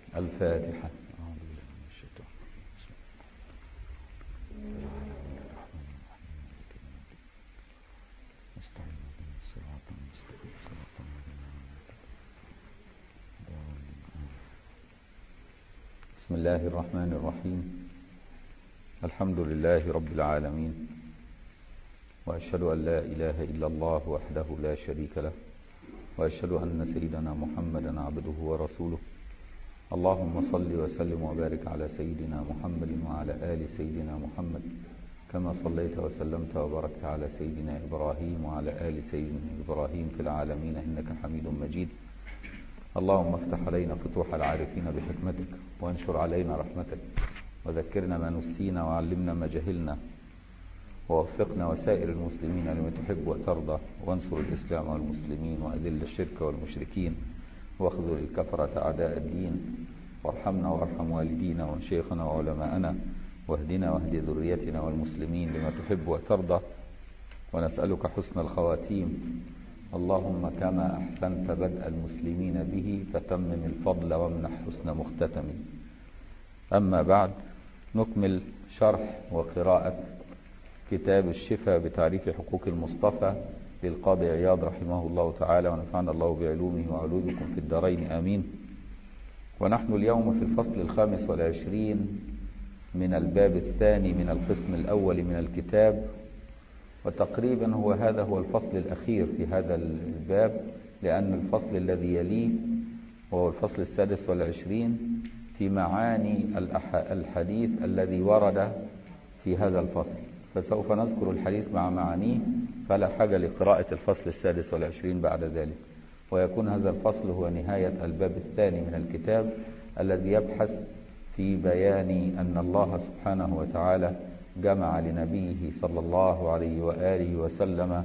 الفاتحة أعوذ بالله من الشيطان نستعين بنا الصراط المستقيم صراط الذين أنعمت عليهم بسم الله الرحمن الرحيم الحمد لله رب العالمين وأشهد أن لا إله إلا الله وحده لا شريك له وأشهد أن سيدنا محمدا عبده ورسوله اللهم صل وسلم وبارك على سيدنا محمد وعلى آل سيدنا محمد كما صليت وسلمت وباركت على سيدنا إبراهيم وعلى آل سيدنا إبراهيم في العالمين إنك حميد مجيد اللهم افتح علينا فتوح العارفين بحكمتك وانشر علينا رحمتك وذكرنا ما نسينا وعلمنا ما جهلنا ووفقنا وسائر المسلمين لما تحب وترضى وانصر الإسلام والمسلمين وأذل الشرك والمشركين واخذل الكفرة أعداء الدين وارحمنا وارحم والدينا وشيخنا وعلماءنا واهدنا واهد ذريتنا والمسلمين لما تحب وترضى ونسألك حسن الخواتيم اللهم كما أحسنت بدء المسلمين به فتمم الفضل وامنح حسن مختتم أما بعد نكمل شرح وقراءة كتاب الشفاء بتعريف حقوق المصطفى للقاضي عياض رحمه الله تعالى ونفعنا الله بعلومه وعلومكم في الدارين آمين ونحن اليوم في الفصل الخامس والعشرين من الباب الثاني من القسم الأول من الكتاب وتقريبا هو هذا هو الفصل الأخير في هذا الباب لأن الفصل الذي يليه وهو الفصل السادس والعشرين في معاني الحديث الذي ورد في هذا الفصل فسوف نذكر الحديث مع معانيه فلا حاجة لقراءة الفصل السادس والعشرين بعد ذلك ويكون هذا الفصل هو نهاية الباب الثاني من الكتاب الذي يبحث في بيان أن الله سبحانه وتعالى جمع لنبيه صلى الله عليه وآله وسلم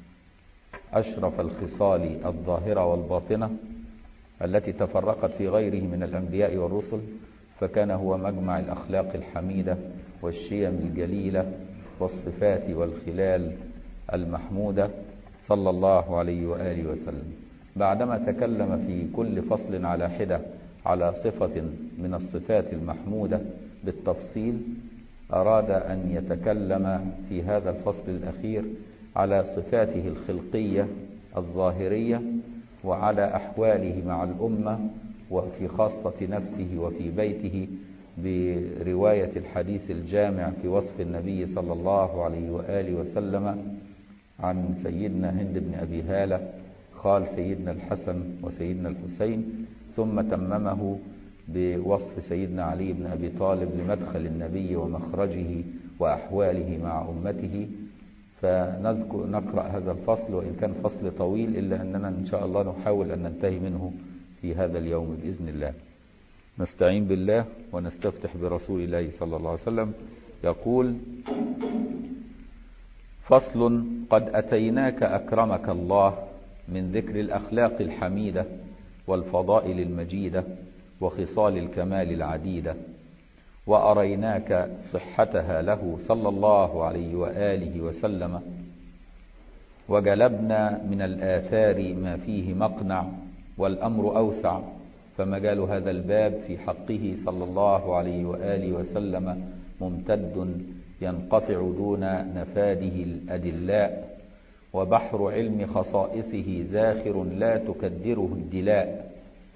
أشرف الخصال الظاهرة والباطنة التي تفرقت في غيره من الأنبياء والرسل فكان هو مجمع الأخلاق الحميدة والشيم الجليلة والصفات والخلال المحمودة صلى الله عليه وآله وسلم بعدما تكلم في كل فصل على حدة على صفة من الصفات المحمودة بالتفصيل أراد أن يتكلم في هذا الفصل الأخير على صفاته الخلقية الظاهرية وعلى أحواله مع الأمة وفي خاصة نفسه وفي بيته برواية الحديث الجامع في وصف النبي صلى الله عليه وآله وسلم عن سيدنا هند بن أبي هالة خال سيدنا الحسن وسيدنا الحسين ثم تممه بوصف سيدنا علي بن أبي طالب لمدخل النبي ومخرجه وأحواله مع أمته فنذكر نقرأ هذا الفصل وإن كان فصل طويل إلا أننا إن شاء الله نحاول أن ننتهي منه في هذا اليوم بإذن الله نستعين بالله ونستفتح برسول الله صلى الله عليه وسلم يقول فصل قد أتيناك أكرمك الله من ذكر الأخلاق الحميدة والفضائل المجيدة وخصال الكمال العديدة وأريناك صحتها له صلى الله عليه وآله وسلم وجلبنا من الآثار ما فيه مقنع والأمر أوسع فمجال هذا الباب في حقه صلى الله عليه وآله وسلم ممتد ينقطع دون نفاده الأدلاء وبحر علم خصائصه زاخر لا تكدره الدلاء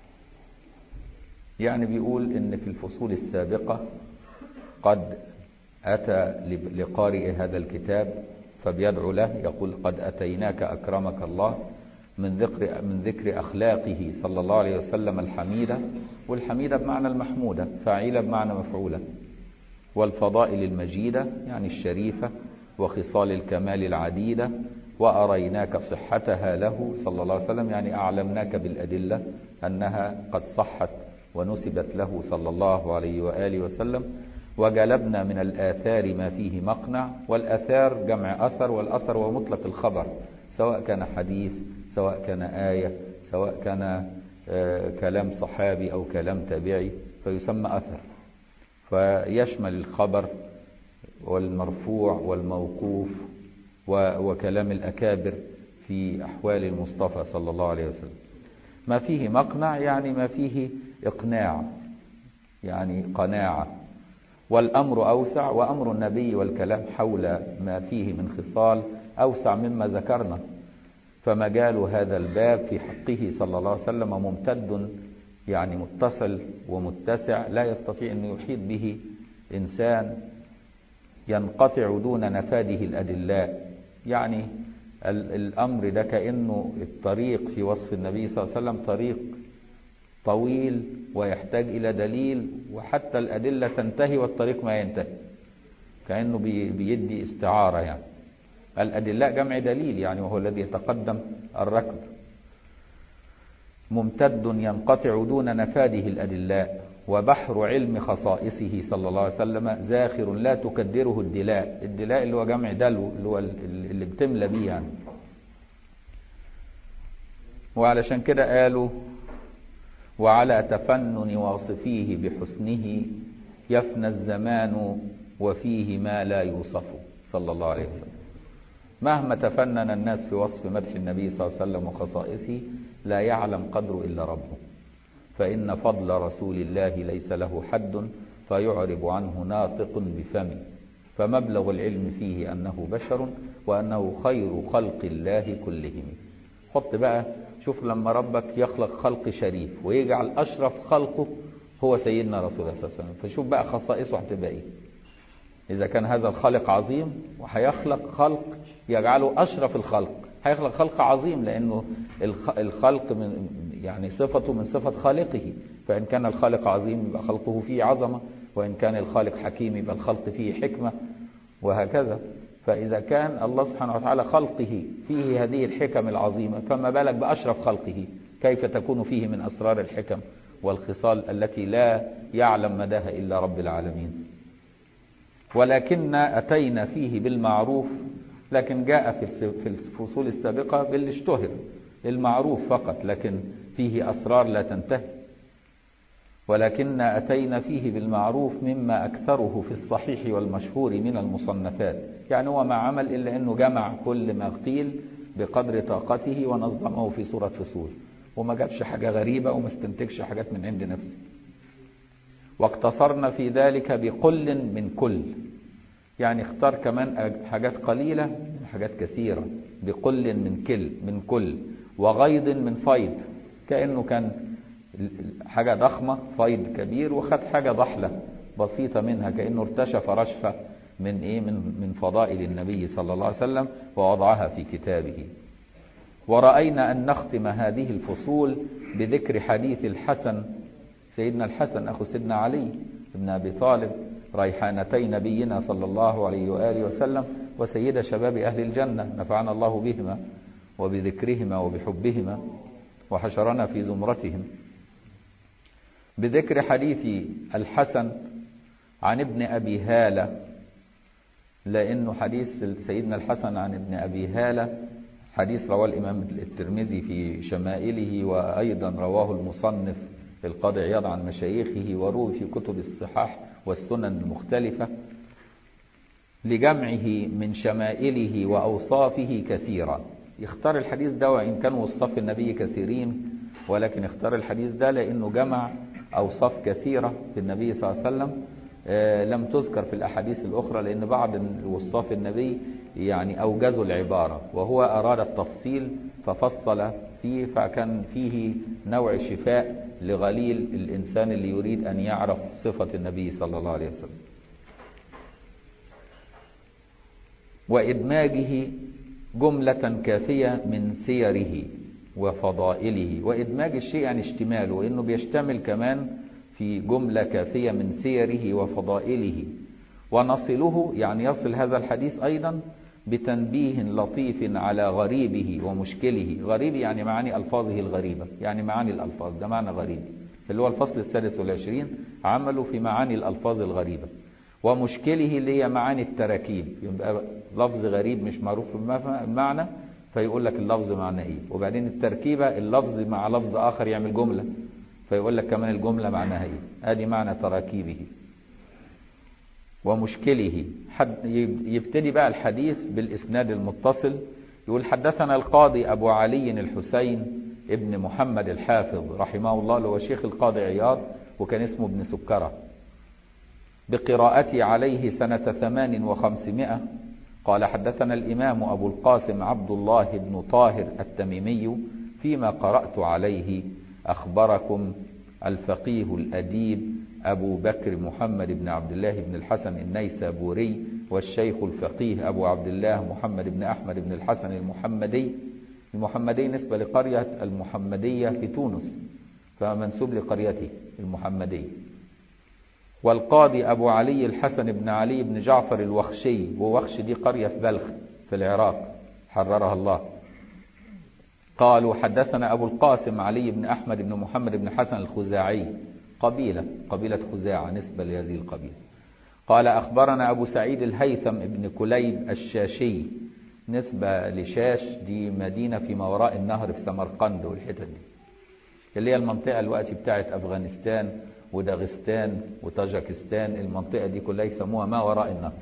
يعني بيقول ان في الفصول السابقة قد أتى لقارئ هذا الكتاب فبيدعو له يقول قد أتيناك أكرمك الله من ذكر من ذكر أخلاقه صلى الله عليه وسلم الحميدة والحميدة بمعنى المحمودة فاعلة بمعنى مفعولة والفضائل المجيدة يعني الشريفة وخصال الكمال العديدة وأريناك صحتها له صلى الله عليه وسلم يعني أعلمناك بالأدلة أنها قد صحت ونسبت له صلى الله عليه وآله وسلم وجلبنا من الآثار ما فيه مقنع والآثار جمع أثر والأثر هو مطلق الخبر سواء كان حديث سواء كان آية سواء كان كلام صحابي أو كلام تابعي فيسمى أثر فيشمل الخبر والمرفوع والموقوف وكلام الأكابر في أحوال المصطفى صلى الله عليه وسلم ما فيه مقنع يعني ما فيه إقناع يعني قناعة والأمر أوسع وأمر النبي والكلام حول ما فيه من خصال أوسع مما ذكرنا فمجال هذا الباب في حقه صلى الله عليه وسلم ممتد يعني متصل ومتسع لا يستطيع أن يحيط به إنسان ينقطع دون نفاذه الأدلاء يعني الأمر ده كأنه الطريق في وصف النبي صلى الله عليه وسلم طريق طويل ويحتاج إلى دليل وحتى الأدلة تنتهي والطريق ما ينتهي كأنه بيدي استعارة يعني الأدلاء جمع دليل يعني وهو الذي يتقدم الركب ممتد ينقطع دون نفاذه الأدلاء وبحر علم خصائصه صلى الله عليه وسلم زاخر لا تكدره الدلاء الدلاء اللي هو جمع دلو اللي هو اللي بتملى بيه يعني وعلشان كده قالوا وعلى تفنن واصفيه بحسنه يفنى الزمان وفيه ما لا يوصف صلى الله عليه وسلم مهما تفنن الناس في وصف مدح النبي صلى الله عليه وسلم وخصائصه لا يعلم قدره إلا ربه فإن فضل رسول الله ليس له حد فيعرب عنه ناطق بفمه فمبلغ العلم فيه أنه بشر وأنه خير خلق الله كلهم حط بقى شوف لما ربك يخلق خلق شريف ويجعل أشرف خلقه هو سيدنا رسول الله صلى الله عليه وسلم فشوف بقى خصائصه هتبقى ايه إذا كان هذا الخالق عظيم وهيخلق خلق يجعله أشرف الخلق هيخلق خلق عظيم لأنه الخلق من يعني صفته من صفة خالقه فإن كان الخالق عظيم يبقى خلقه فيه عظمة وإن كان الخالق حكيم يبقى الخلق فيه حكمة وهكذا فإذا كان الله سبحانه وتعالى خلقه فيه هذه الحكم العظيمة فما بالك بأشرف خلقه كيف تكون فيه من أسرار الحكم والخصال التي لا يعلم مداها إلا رب العالمين ولكن أتينا فيه بالمعروف لكن جاء في الفصول السابقة باللي اشتهر المعروف فقط لكن فيه أسرار لا تنتهي ولكن أتينا فيه بالمعروف مما أكثره في الصحيح والمشهور من المصنفات يعني هو ما عمل إلا أنه جمع كل ما قيل بقدر طاقته ونظمه في صورة فصول وما جابش حاجة غريبة وما استنتجش حاجات من عند نفسه واقتصرنا في ذلك بقل من كل يعني اختار كمان حاجات قليلة من حاجات كثيرة بقل من كل من كل وغيض من فيض كأنه كان حاجة ضخمة فيض كبير وخد حاجة ضحلة بسيطة منها كأنه ارتشف رشفة من ايه من من فضائل النبي صلى الله عليه وسلم ووضعها في كتابه ورأينا أن نختم هذه الفصول بذكر حديث الحسن سيدنا الحسن أخو سيدنا علي بن أبي طالب ريحانتي نبينا صلى الله عليه وآله وسلم وسيد شباب أهل الجنة نفعنا الله بهما وبذكرهما وبحبهما وحشرنا في زمرتهم بذكر حديث الحسن عن ابن أبي هالة لأنه حديث سيدنا الحسن عن ابن أبي هالة حديث رواه الإمام الترمذي في شمائله وأيضا رواه المصنف القاضي عياض عن مشايخه وروي في كتب الصحاح والسنن المختلفة لجمعه من شمائله وأوصافه كثيرا يختار الحديث ده وإن كان وصف النبي كثيرين ولكن اختار الحديث ده لأنه جمع أوصاف كثيرة في النبي صلى الله عليه وسلم لم تذكر في الأحاديث الأخرى لأن بعض وصاف النبي يعني أوجزوا العبارة وهو أراد التفصيل ففصل فيه فكان فيه نوع شفاء لغليل الإنسان اللي يريد أن يعرف صفة النبي صلى الله عليه وسلم وإدماجه جملة كافية من سيره وفضائله وإدماج الشيء يعني اشتماله وإنه بيشتمل كمان في جملة كافية من سيره وفضائله ونصله يعني يصل هذا الحديث أيضا بتنبيه لطيف على غريبه ومشكله غريب يعني معاني ألفاظه الغريبة يعني معاني الألفاظ ده معنى غريب اللي هو الفصل السادس والعشرين عملوا في معاني الألفاظ الغريبة ومشكله اللي هي معاني التراكيب يبقى لفظ غريب مش معروف المعنى فيقول لك اللفظ معنى ايه وبعدين التركيبة اللفظ مع لفظ آخر يعمل جملة فيقول لك كمان الجملة معناها ايه ادي معنى تراكيبه ومشكله حد يبتدي بقى الحديث بالإسناد المتصل يقول حدثنا القاضي أبو علي الحسين ابن محمد الحافظ رحمه الله اللي هو شيخ القاضي عياض وكان اسمه ابن سكرة بقراءتي عليه سنة ثمان وخمسمائة قال حدثنا الإمام أبو القاسم عبد الله بن طاهر التميمي فيما قرأت عليه أخبركم الفقيه الأديب أبو بكر محمد بن عبد الله بن الحسن النيسابوري والشيخ الفقيه أبو عبد الله محمد بن أحمد بن الحسن المحمدي المحمدي نسبة لقرية المحمدية في تونس فمنسوب لقريته المحمدي والقاضي أبو علي الحسن بن علي بن جعفر الوخشي ووخش دي قرية في بلخ في العراق حررها الله قالوا حدثنا أبو القاسم علي بن أحمد بن محمد بن حسن الخزاعي قبيلة قبيلة خزاعة نسبة لهذه القبيلة قال أخبرنا أبو سعيد الهيثم بن كليب الشاشي نسبة لشاش دي مدينة في ما وراء النهر في سمرقند والحتت دي اللي هي المنطقة الوقت بتاعت أفغانستان وداغستان وطاجكستان المنطقة دي كلها يسموها ما وراء النهر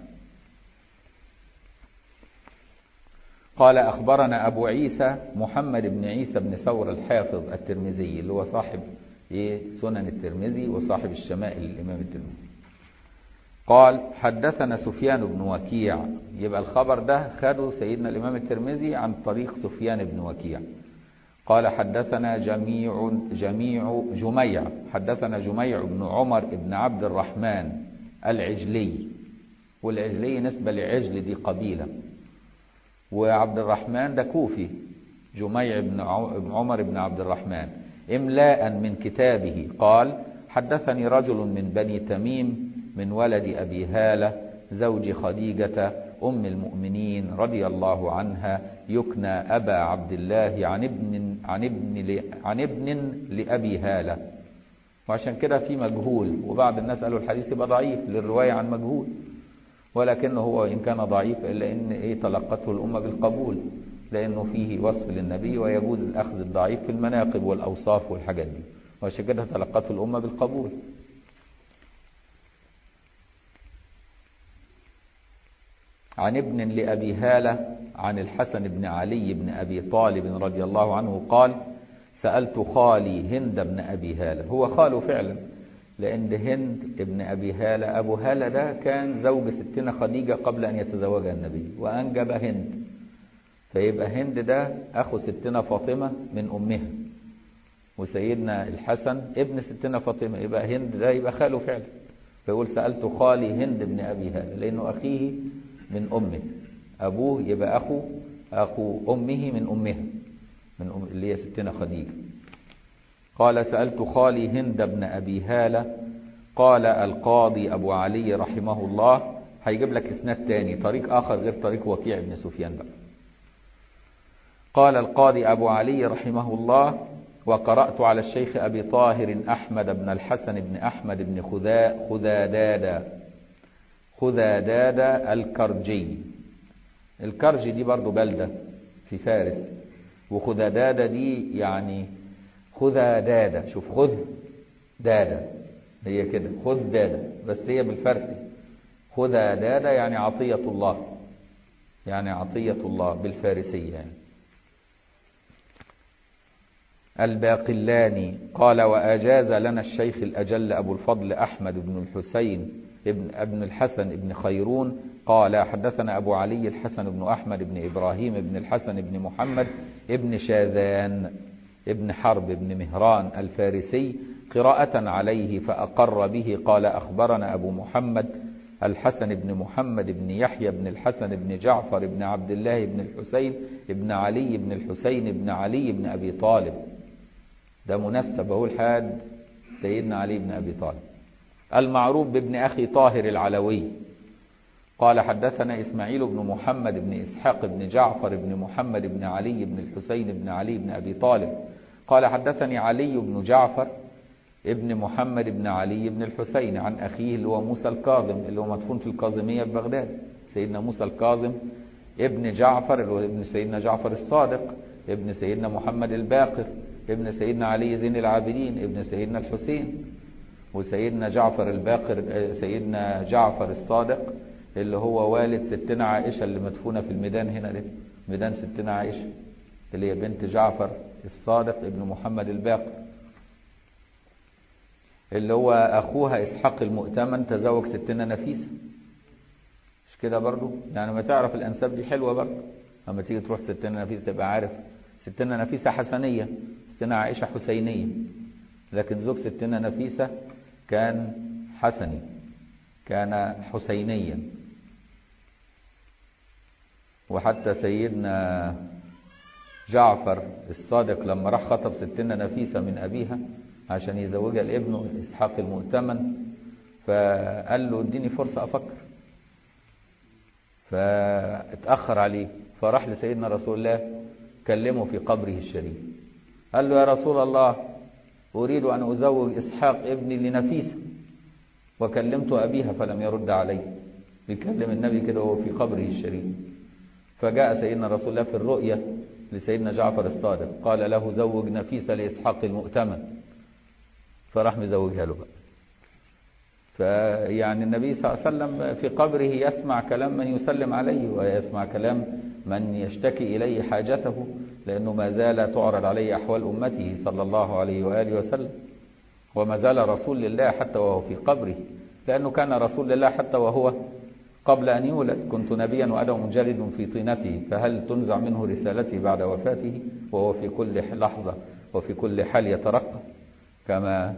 قال أخبرنا أبو عيسى محمد بن عيسى بن ثور الحافظ الترمذي اللي هو صاحب سنن الترمذي وصاحب الشمائل الإمام الترمذي قال حدثنا سفيان بن وكيع يبقى الخبر ده خده سيدنا الإمام الترمذي عن طريق سفيان بن وكيع قال حدثنا جميع جميع جميع حدثنا جميع بن عمر بن عبد الرحمن العجلي والعجلي نسبة لعجل دي قبيلة وعبد الرحمن ده كوفي جميع بن عمر بن عبد الرحمن إملاء من كتابه قال حدثني رجل من بني تميم من ولد أبي هالة زوج خديجة أم المؤمنين رضي الله عنها يكنى أبا عبد الله عن ابن عن ابن عن ابن لأبي هالة وعشان كده في مجهول وبعض الناس قالوا الحديث يبقى ضعيف للرواية عن مجهول ولكنه هو إن كان ضعيف إلا إن إيه تلقته الأمة بالقبول لأنه فيه وصف للنبي ويجوز الأخذ الضعيف في المناقب والأوصاف والحاجات دي وعشان كده تلقته الأمة بالقبول عن ابن لأبي هالة عن الحسن بن علي بن أبي طالب رضي الله عنه قال سألت خالي هند بن أبي هالة هو خاله فعلا لأن هند ابن أبي هالة أبو هالة ده كان زوج ستنا خديجة قبل أن يتزوجها النبي وأنجب هند فيبقى هند ده أخو ستنا فاطمة من أمها وسيدنا الحسن ابن ستنا فاطمة يبقى هند ده يبقى خاله فعلا فيقول سألت خالي هند بن أبي هالة لأنه أخيه من أمه أبوه يبقى أخو أخو أمه من أمها من أم اللي هي ستنا خديجة قال سألت خالي هند بن أبي هالة قال القاضي أبو علي رحمه الله هيجيب لك اسناد تاني طريق آخر غير طريق وكيع بن سفيان بقى قال القاضي أبو علي رحمه الله وقرأت على الشيخ أبي طاهر أحمد بن الحسن بن أحمد بن خذا خذادادا خذادادا الكرجي الكرجي دي برضو بلدة في فارس وخذادادا دي يعني خذادادا شوف خذ دادا هي كده خذ دادا بس هي بالفارسي خذادادا يعني عطية الله يعني عطية الله بالفارسية يعني الباقلاني قال وأجاز لنا الشيخ الأجل أبو الفضل أحمد بن الحسين ابن, ابن الحسن ابن خيرون قال حدثنا أبو علي الحسن بن أحمد بن إبراهيم بن الحسن بن محمد ابن شاذان ابن حرب بن مهران الفارسي قراءة عليه فأقر به قال أخبرنا أبو محمد الحسن بن محمد بن يحيى بن الحسن بن جعفر بن عبد الله بن الحسين بن علي بن الحسين بن علي بن أبي طالب ده منسب هو الحاد سيدنا علي بن أبي طالب المعروف بابن أخي طاهر العلوي قال حدثنا إسماعيل بن محمد بن إسحاق بن جعفر بن محمد بن علي بن الحسين بن علي بن أبي طالب قال حدثني علي بن جعفر ابن محمد بن علي بن الحسين عن أخيه اللي هو موسى الكاظم اللي هو مدفون في الكاظمية ببغداد سيدنا موسى الكاظم ابن جعفر اللي هو ابن سيدنا جعفر الصادق ابن سيدنا محمد الباقر ابن سيدنا علي زين العابدين ابن سيدنا الحسين وسيدنا جعفر الباقر سيدنا جعفر الصادق اللي هو والد ستنا عائشة اللي مدفونة في الميدان هنا ده ميدان ستنا عائشة اللي هي بنت جعفر الصادق ابن محمد الباقر اللي هو أخوها إسحاق المؤتمن تزوج ستنا نفيسة مش كده برضو يعني ما تعرف الأنساب دي حلوة برضو لما تيجي تروح ستنا نفيسة تبقى عارف ستنا نفيسة حسنية ستنا عائشة حسينية لكن زوج ستنا نفيسة كان حسني كان حسينيا وحتى سيدنا جعفر الصادق لما راح خطب ستنا نفيسة من أبيها عشان يزوجها لابنه إسحاق المؤتمن فقال له اديني فرصة أفكر فاتأخر عليه فراح لسيدنا رسول الله كلمه في قبره الشريف قال له يا رسول الله أريد أن أزوج إسحاق ابني لنفيسة وكلمت أبيها فلم يرد علي بيكلم النبي كده وهو في قبره الشريف فجاء سيدنا رسول الله في الرؤية لسيدنا جعفر الصادق قال له زوج نفيسة لإسحاق المؤتمن فراح مزوجها له بقى فيعني النبي صلى الله عليه وسلم في قبره يسمع كلام من يسلم عليه ويسمع كلام من يشتكي إليه حاجته لأنه ما زال تعرض عليه أحوال أمته صلى الله عليه وآله وسلم وما زال رسول لله حتى وهو في قبره لأنه كان رسول لله حتى وهو قبل أن يولد كنت نبيا وأدم منجلد في طينته فهل تنزع منه رسالتي بعد وفاته وهو في كل لحظة وفي كل حال يترقى كما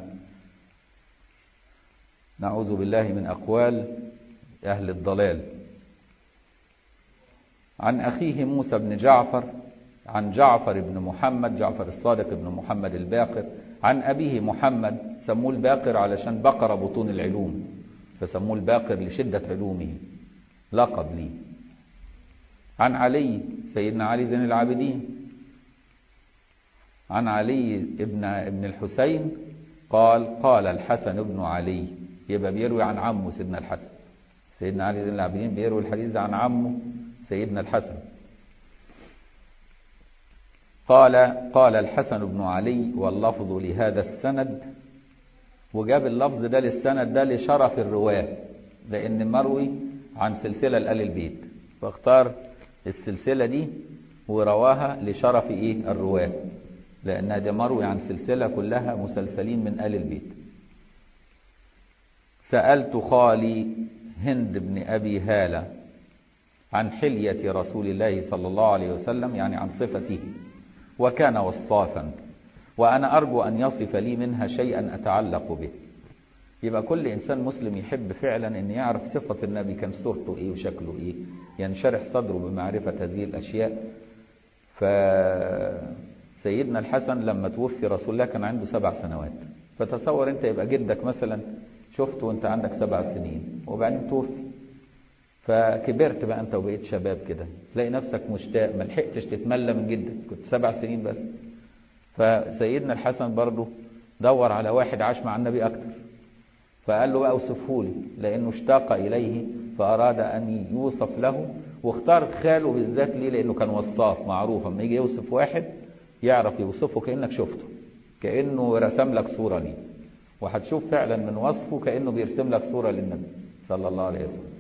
نعوذ بالله من أقوال أهل الضلال عن أخيه موسى بن جعفر عن جعفر بن محمد جعفر الصادق بن محمد الباقر عن أبيه محمد سموه الباقر علشان بقر بطون العلوم فسموه الباقر لشدة علومه لقب لي عن علي سيدنا علي زين العابدين عن علي ابن ابن الحسين قال قال الحسن بن علي يبقى بيروي عن عمه سيدنا الحسن سيدنا علي زين العابدين بيروي الحديث ده عن عمه سيدنا الحسن قال قال الحسن بن علي واللفظ لهذا السند وجاب اللفظ ده للسند ده لشرف الرواه لأن مروي عن سلسلة لآل البيت فاختار السلسلة دي ورواها لشرف إيه الرواه لأنها دي مروي عن سلسلة كلها مسلسلين من آل البيت سألت خالي هند بن أبي هالة عن حلية رسول الله صلى الله عليه وسلم يعني عن صفته وكان وصافا وأنا أرجو أن يصف لي منها شيئا أتعلق به يبقى كل إنسان مسلم يحب فعلا أن يعرف صفة النبي كان صورته إيه وشكله إيه ينشرح صدره بمعرفة هذه الأشياء فسيدنا الحسن لما توفي رسول الله كان عنده سبع سنوات فتصور أنت يبقى جدك مثلا شفته وانت عندك سبع سنين وبعدين توفي فكبرت بقى انت وبقيت شباب كده تلاقي نفسك مشتاق ما لحقتش تتملى من جدك كنت سبع سنين بس فسيدنا الحسن برضه دور على واحد عاش مع النبي اكتر فقال له بقى اوصفه لي لانه اشتاق اليه فاراد ان يوصف له واختار خاله بالذات ليه لانه كان وصاف معروف اما يجي يوصف واحد يعرف يوصفه كانك شفته كانه رسم لك صوره ليه وهتشوف فعلا من وصفه كانه بيرسم لك صوره للنبي صلى الله عليه وسلم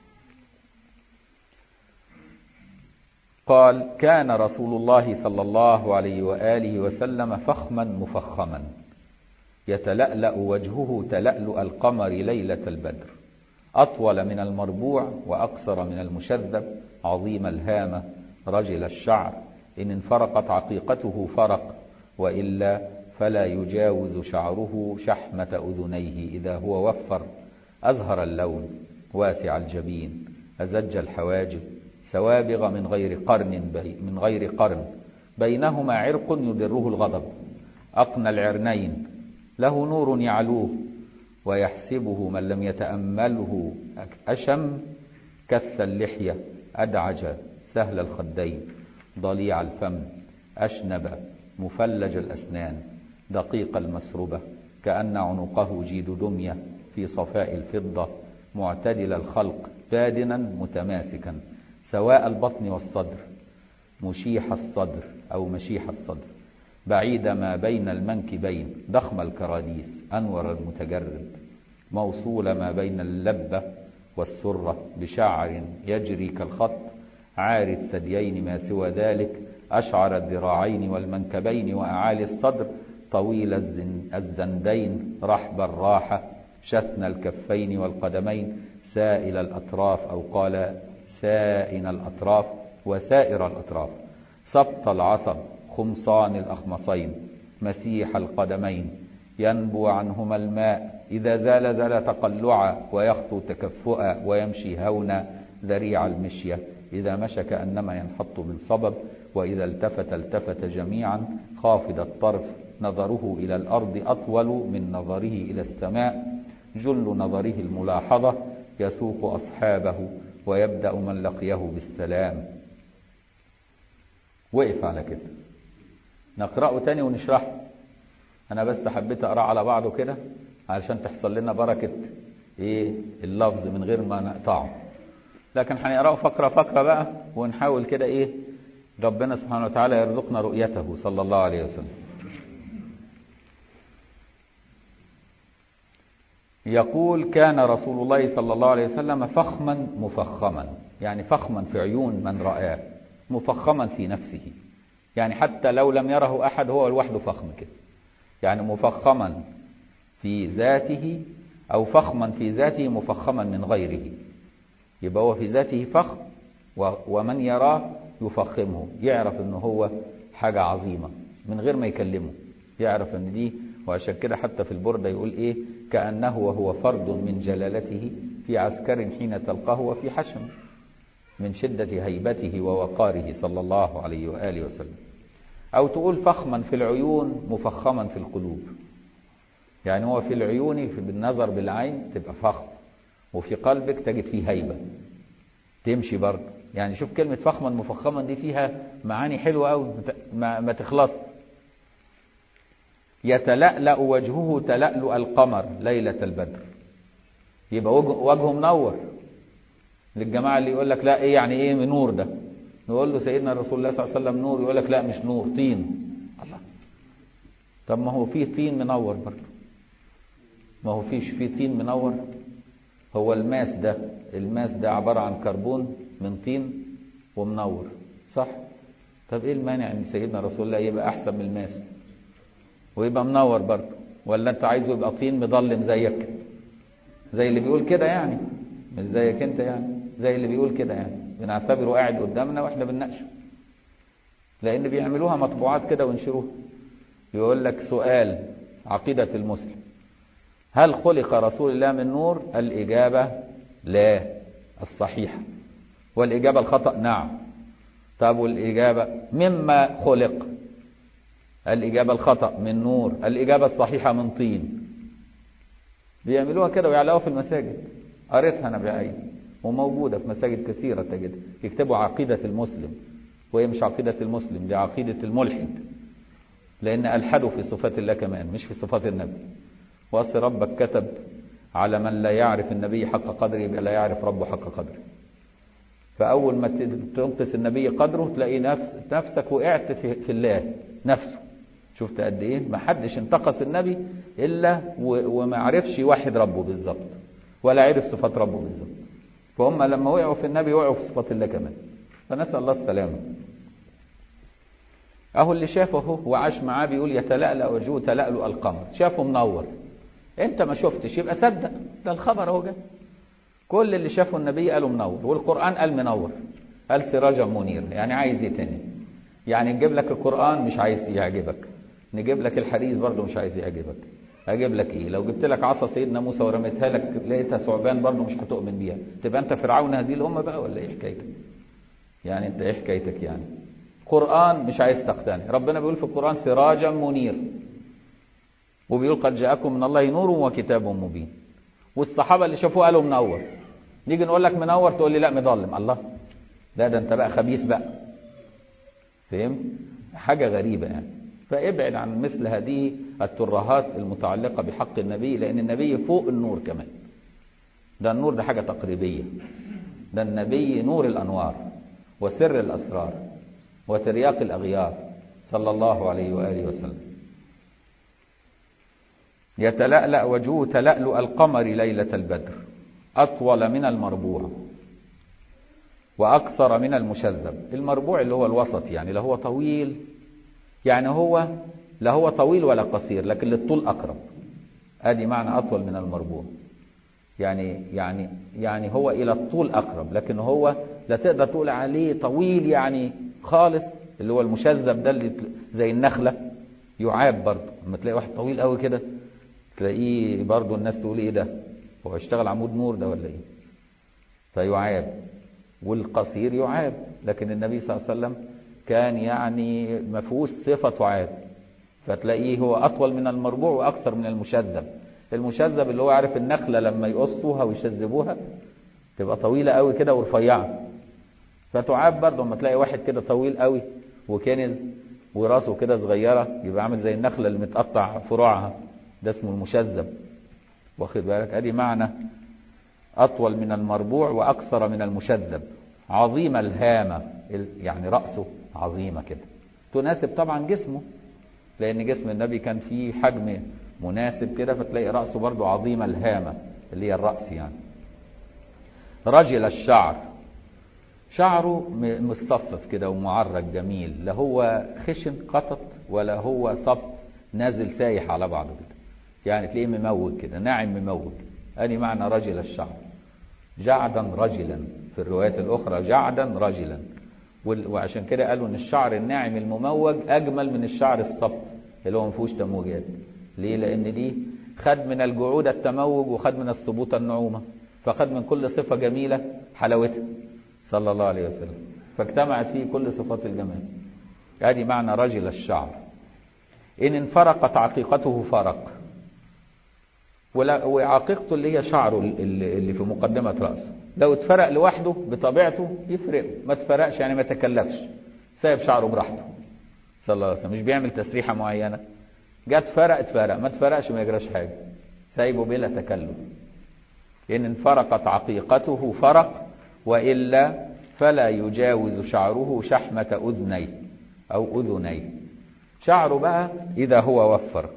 قال كان رسول الله صلى الله عليه وآله وسلم فخما مفخما يتلألأ وجهه تلألؤ القمر ليلة البدر أطول من المربوع وأقصر من المشذب عظيم الهامة رجل الشعر إن انفرقت عقيقته فرق وإلا فلا يجاوز شعره شحمة أذنيه إذا هو وفر أزهر اللون واسع الجبين أزج الحواجب سوابغ من غير قرن بي من غير قرن بينهما عرق يدره الغضب أقنى العرنين له نور يعلوه ويحسبه من لم يتأمله أشم كث اللحية أدعج سهل الخدين ضليع الفم أشنب مفلج الأسنان دقيق المسربة كأن عنقه جيد دمية في صفاء الفضة معتدل الخلق بادنا متماسكا سواء البطن والصدر مشيح الصدر أو مشيح الصدر بعيد ما بين المنكبين ضخم الكراديس أنور المتجرد موصول ما بين اللبة والسرة بشعر يجري كالخط عاري الثديين ما سوى ذلك أشعر الذراعين والمنكبين وأعالي الصدر طويل الزن الزندين رحب الراحة شثن الكفين والقدمين سائل الأطراف أو قال سائن الأطراف وسائر الأطراف سبط العصب خمصان الأخمصين مسيح القدمين ينبو عنهما الماء إذا زال زال تقلعا ويخطو تكفؤا ويمشي هونا ذريع المشية إذا مشى كأنما ينحط من صبب وإذا التفت التفت جميعا خافض الطرف نظره إلى الأرض أطول من نظره إلى السماء جل نظره الملاحظة يسوق أصحابه ويبدأ من لقيه بالسلام وقف على كده نقرأه تاني ونشرحه أنا بس حبيت أقرأ على بعضه كده علشان تحصل لنا بركة إيه اللفظ من غير ما نقطعه لكن هنقرأه فقرة فقرة بقى ونحاول كده إيه ربنا سبحانه وتعالى يرزقنا رؤيته صلى الله عليه وسلم يقول كان رسول الله صلى الله عليه وسلم فخما مفخما يعني فخما في عيون من رآه مفخما في نفسه يعني حتى لو لم يره أحد هو لوحده فخم كده يعني مفخما في ذاته أو فخما في ذاته مفخما من غيره يبقى هو في ذاته فخم ومن يراه يفخمه يعرف ان هو حاجة عظيمة من غير ما يكلمه يعرف ان دي وعشان كده حتى في البردة يقول ايه كأنه وهو فرد من جلالته في عسكر حين تلقاه وفي حشم من شدة هيبته ووقاره صلى الله عليه وآله وسلم أو تقول فخما في العيون مفخما في القلوب يعني هو في العيون في بالنظر بالعين تبقى فخم وفي قلبك تجد فيه هيبة تمشي برضه يعني شوف كلمة فخما مفخما دي فيها معاني حلوة أوي ما, ما تخلص يتلألأ وجهه تلألؤ القمر ليلة البدر يبقى وجهه منور للجماعة اللي يقول لك لا ايه يعني ايه نور ده نقول له سيدنا رسول الله صلى الله عليه وسلم نور يقول لك لا مش نور طين الله طب ما هو في طين منور برضه ما هو فيش في طين منور هو الماس ده الماس ده عبارة عن كربون من طين ومنور صح طب ايه المانع ان سيدنا رسول الله يبقى احسن من الماس ويبقى منور برضه ولا انت عايزه يبقى طين مظلم زيك زي اللي بيقول كده يعني مش زيك انت يعني زي اللي بيقول كده يعني بنعتبره قاعد قدامنا واحنا بنناقشه لان بيعملوها مطبوعات كده وينشروها يقول لك سؤال عقيدة المسلم هل خلق رسول الله من نور الإجابة لا الصحيحة والإجابة الخطأ نعم طب والإجابة مما خلق الإجابة الخطأ من نور الإجابة الصحيحة من طين بيعملوها كده ويعلقوها في المساجد قريتها أنا بعيني وموجودة في مساجد كثيرة تجد يكتبوا عقيدة المسلم وهي مش عقيدة المسلم دي عقيدة الملحد لأن ألحدوا في صفات الله كمان مش في صفات النبي وأصل ربك كتب على من لا يعرف النبي حق قدره يبقى لا يعرف ربه حق قدره فأول ما تنقص النبي قدره تلاقي نفس نفسك وقعت في, في الله نفسه شفت قد ايه ما حدش انتقص النبي الا وما عرفش يوحد ربه بالظبط ولا عرف صفات ربه بالظبط فهم لما وقعوا في النبي وقعوا في صفات الله كمان فنسال الله السلامه اهو اللي شافه هو وعاش معاه بيقول يتلألأ وجهه تلألؤ القمر شافه منور انت ما شفتش يبقى صدق ده الخبر اهو جه كل اللي شافه النبي قالوا منور والقرآن قال منور قال سراجا منير يعني عايز ايه تاني يعني نجيب لك القرآن مش عايز يعجبك نجيب لك الحديث برضه مش عايز يعجبك اجيب لك ايه لو جبت لك عصا سيدنا موسى ورميتها لك لقيتها ثعبان برضه مش هتؤمن بيها تبقى انت فرعون هذه الامه بقى ولا ايه حكايتك يعني انت ايه حكايتك يعني قرآن مش عايز تقتنع ربنا بيقول في القرآن سراجا منير وبيقول قد جاءكم من الله نور وكتاب مبين والصحابة اللي شافوه قالوا منور نيجي نقول لك منور تقول لي لا مظلم الله لا ده انت بقى خبيث بقى فهمت حاجة غريبة يعني فابعد عن مثل هذه الترهات المتعلقة بحق النبي لأن النبي فوق النور كمان ده النور ده حاجة تقريبية ده النبي نور الأنوار وسر الأسرار وترياق الأغيار صلى الله عليه وآله وسلم يتلألأ وجهه تلألؤ القمر ليلة البدر أطول من المربوع وأقصر من المشذب المربوع اللي هو الوسط يعني لا هو طويل يعني هو لا هو طويل ولا قصير لكن للطول أقرب ادي معنى أطول من المربوع يعني يعني يعني هو إلى الطول أقرب لكن هو لا تقدر تقول عليه طويل يعني خالص اللي هو المشذب ده اللي زي النخلة يعاب برضه لما تلاقي واحد طويل قوي كده تلاقيه برضه الناس تقول ايه ده هو يشتغل عمود نور ده ولا ايه فيعاب والقصير يعاب لكن النبي صلى الله عليه وسلم كان يعني ما فيهوش صفة تعاب فتلاقيه هو أطول من المربوع وأكثر من المشذب المشذب اللي هو عارف النخلة لما يقصوها ويشذبوها تبقى طويلة قوي كده ورفيعة فتعاب برضه لما تلاقي واحد كده طويل قوي وكنز وراسه كده صغيرة يبقى عامل زي النخلة اللي متقطع فروعها ده اسمه المشذب واخد بالك ادي معنى أطول من المربوع وأكثر من المشذب عظيم الهامة يعني رأسه عظيمة كده تناسب طبعا جسمه لأن جسم النبي كان فيه حجم مناسب كده فتلاقي رأسه برضو عظيم الهامة اللي هي الرأس يعني رجل الشعر شعره مصطفف كده ومعرج جميل لا هو خشن قطط ولا هو صف نازل سايح على بعضه كده يعني تلاقيه مموج كده ناعم مموج ادي معنى رجل الشعر جعدا رجلا في الروايات الأخرى جعدا رجلا وعشان كده قالوا ان الشعر الناعم المموج أجمل من الشعر الصف اللي هو ما فيهوش تموجات ليه لأن دي خد من الجعود التموج وخد من الثبوت النعومة فخد من كل صفة جميلة حلاوتها صلى الله عليه وسلم فاجتمعت فيه كل صفات الجمال ادي معنى رجل الشعر إن انفرقت عقيقته فرق وعقيقته اللي هي شعره اللي في مقدمة رأسه لو اتفرق لوحده بطبيعته يفرقه ما اتفرقش يعني ما تكلفش سايب شعره براحته صلى الله عليه وسلم مش بيعمل تسريحة معينة جت فرق اتفرق ما اتفرقش ما يجراش حاجة سايبه بلا تكلف إن انفرقت عقيقته فرق وإلا فلا يجاوز شعره شحمة أذنيه أو أذنيه شعره بقى إذا هو وفر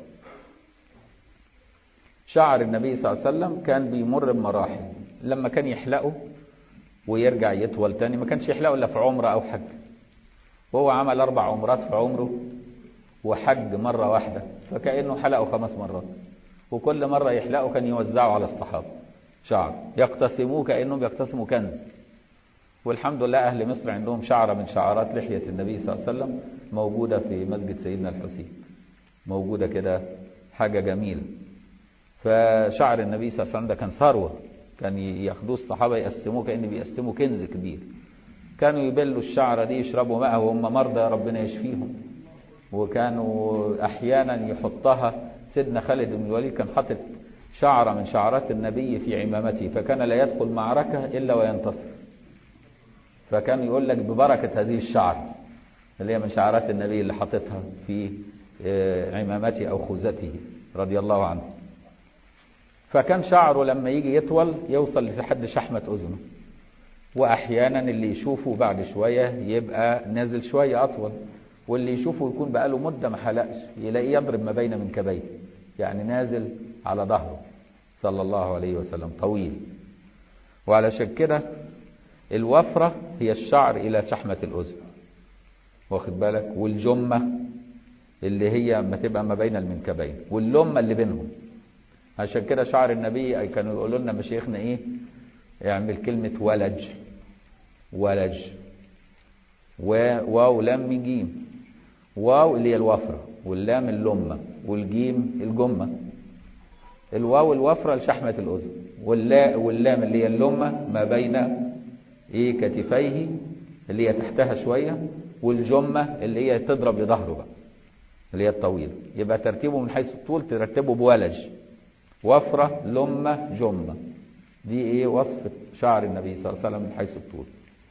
شعر النبي صلى الله عليه وسلم كان بيمر بمراحل لما كان يحلقه ويرجع يطول تاني ما كانش يحلقه إلا في عمره أو حج وهو عمل أربع عمرات في عمره وحج مرة واحدة فكأنه حلقه خمس مرات وكل مرة يحلقه كان يوزعه على الصحابة شعر يقتسموه كأنهم يقتسموا كنز والحمد لله أهل مصر عندهم شعرة من شعارات لحية النبي صلى الله عليه وسلم موجودة في مسجد سيدنا الحسين موجودة كده حاجة جميلة فشعر النبي صلى الله عليه وسلم ده كان ثروة كان ياخدوه الصحابة يقسموه كأن بيقسموا كنز كبير كانوا يبلوا الشعرة دي يشربوا ماء وهم مرضى ربنا يشفيهم وكانوا أحيانا يحطها سيدنا خالد بن الوليد كان حاطط شعرة من شعرات النبي في عمامته فكان لا يدخل معركة إلا وينتصر فكان يقول لك ببركة هذه الشعر اللي هي من شعرات النبي اللي حاططها في عمامته أو خوذته رضي الله عنه فكان شعره لما يجي يطول يوصل لحد شحمة أذنه وأحيانا اللي يشوفه بعد شوية يبقى نازل شوية أطول واللي يشوفه يكون بقاله مدة ما حلقش يلاقيه يضرب ما بين منكبيه يعني نازل على ظهره صلى الله عليه وسلم طويل وعلشان كده الوفرة هي الشعر إلى شحمة الأذن واخد بالك والجمة اللي هي ما تبقى ما بين المنكبين واللمة اللي بينهم عشان كده شعر النبي كانوا يقولوا لنا مشايخنا ايه يعمل كلمة ولج ولج واو لام جيم واو اللي هي الوفرة واللام اللمة والجيم الجمة الواو الوفرة لشحمة الأذن واللا واللام اللي هي اللمة ما بين ايه كتفيه اللي هي تحتها شوية والجمة اللي هي تضرب لظهره بقى اللي هي الطويلة يبقى ترتيبه من حيث الطول ترتبه بولج وفرة لمة جمة دي ايه وصف شعر النبي صلى الله عليه وسلم من حيث الطول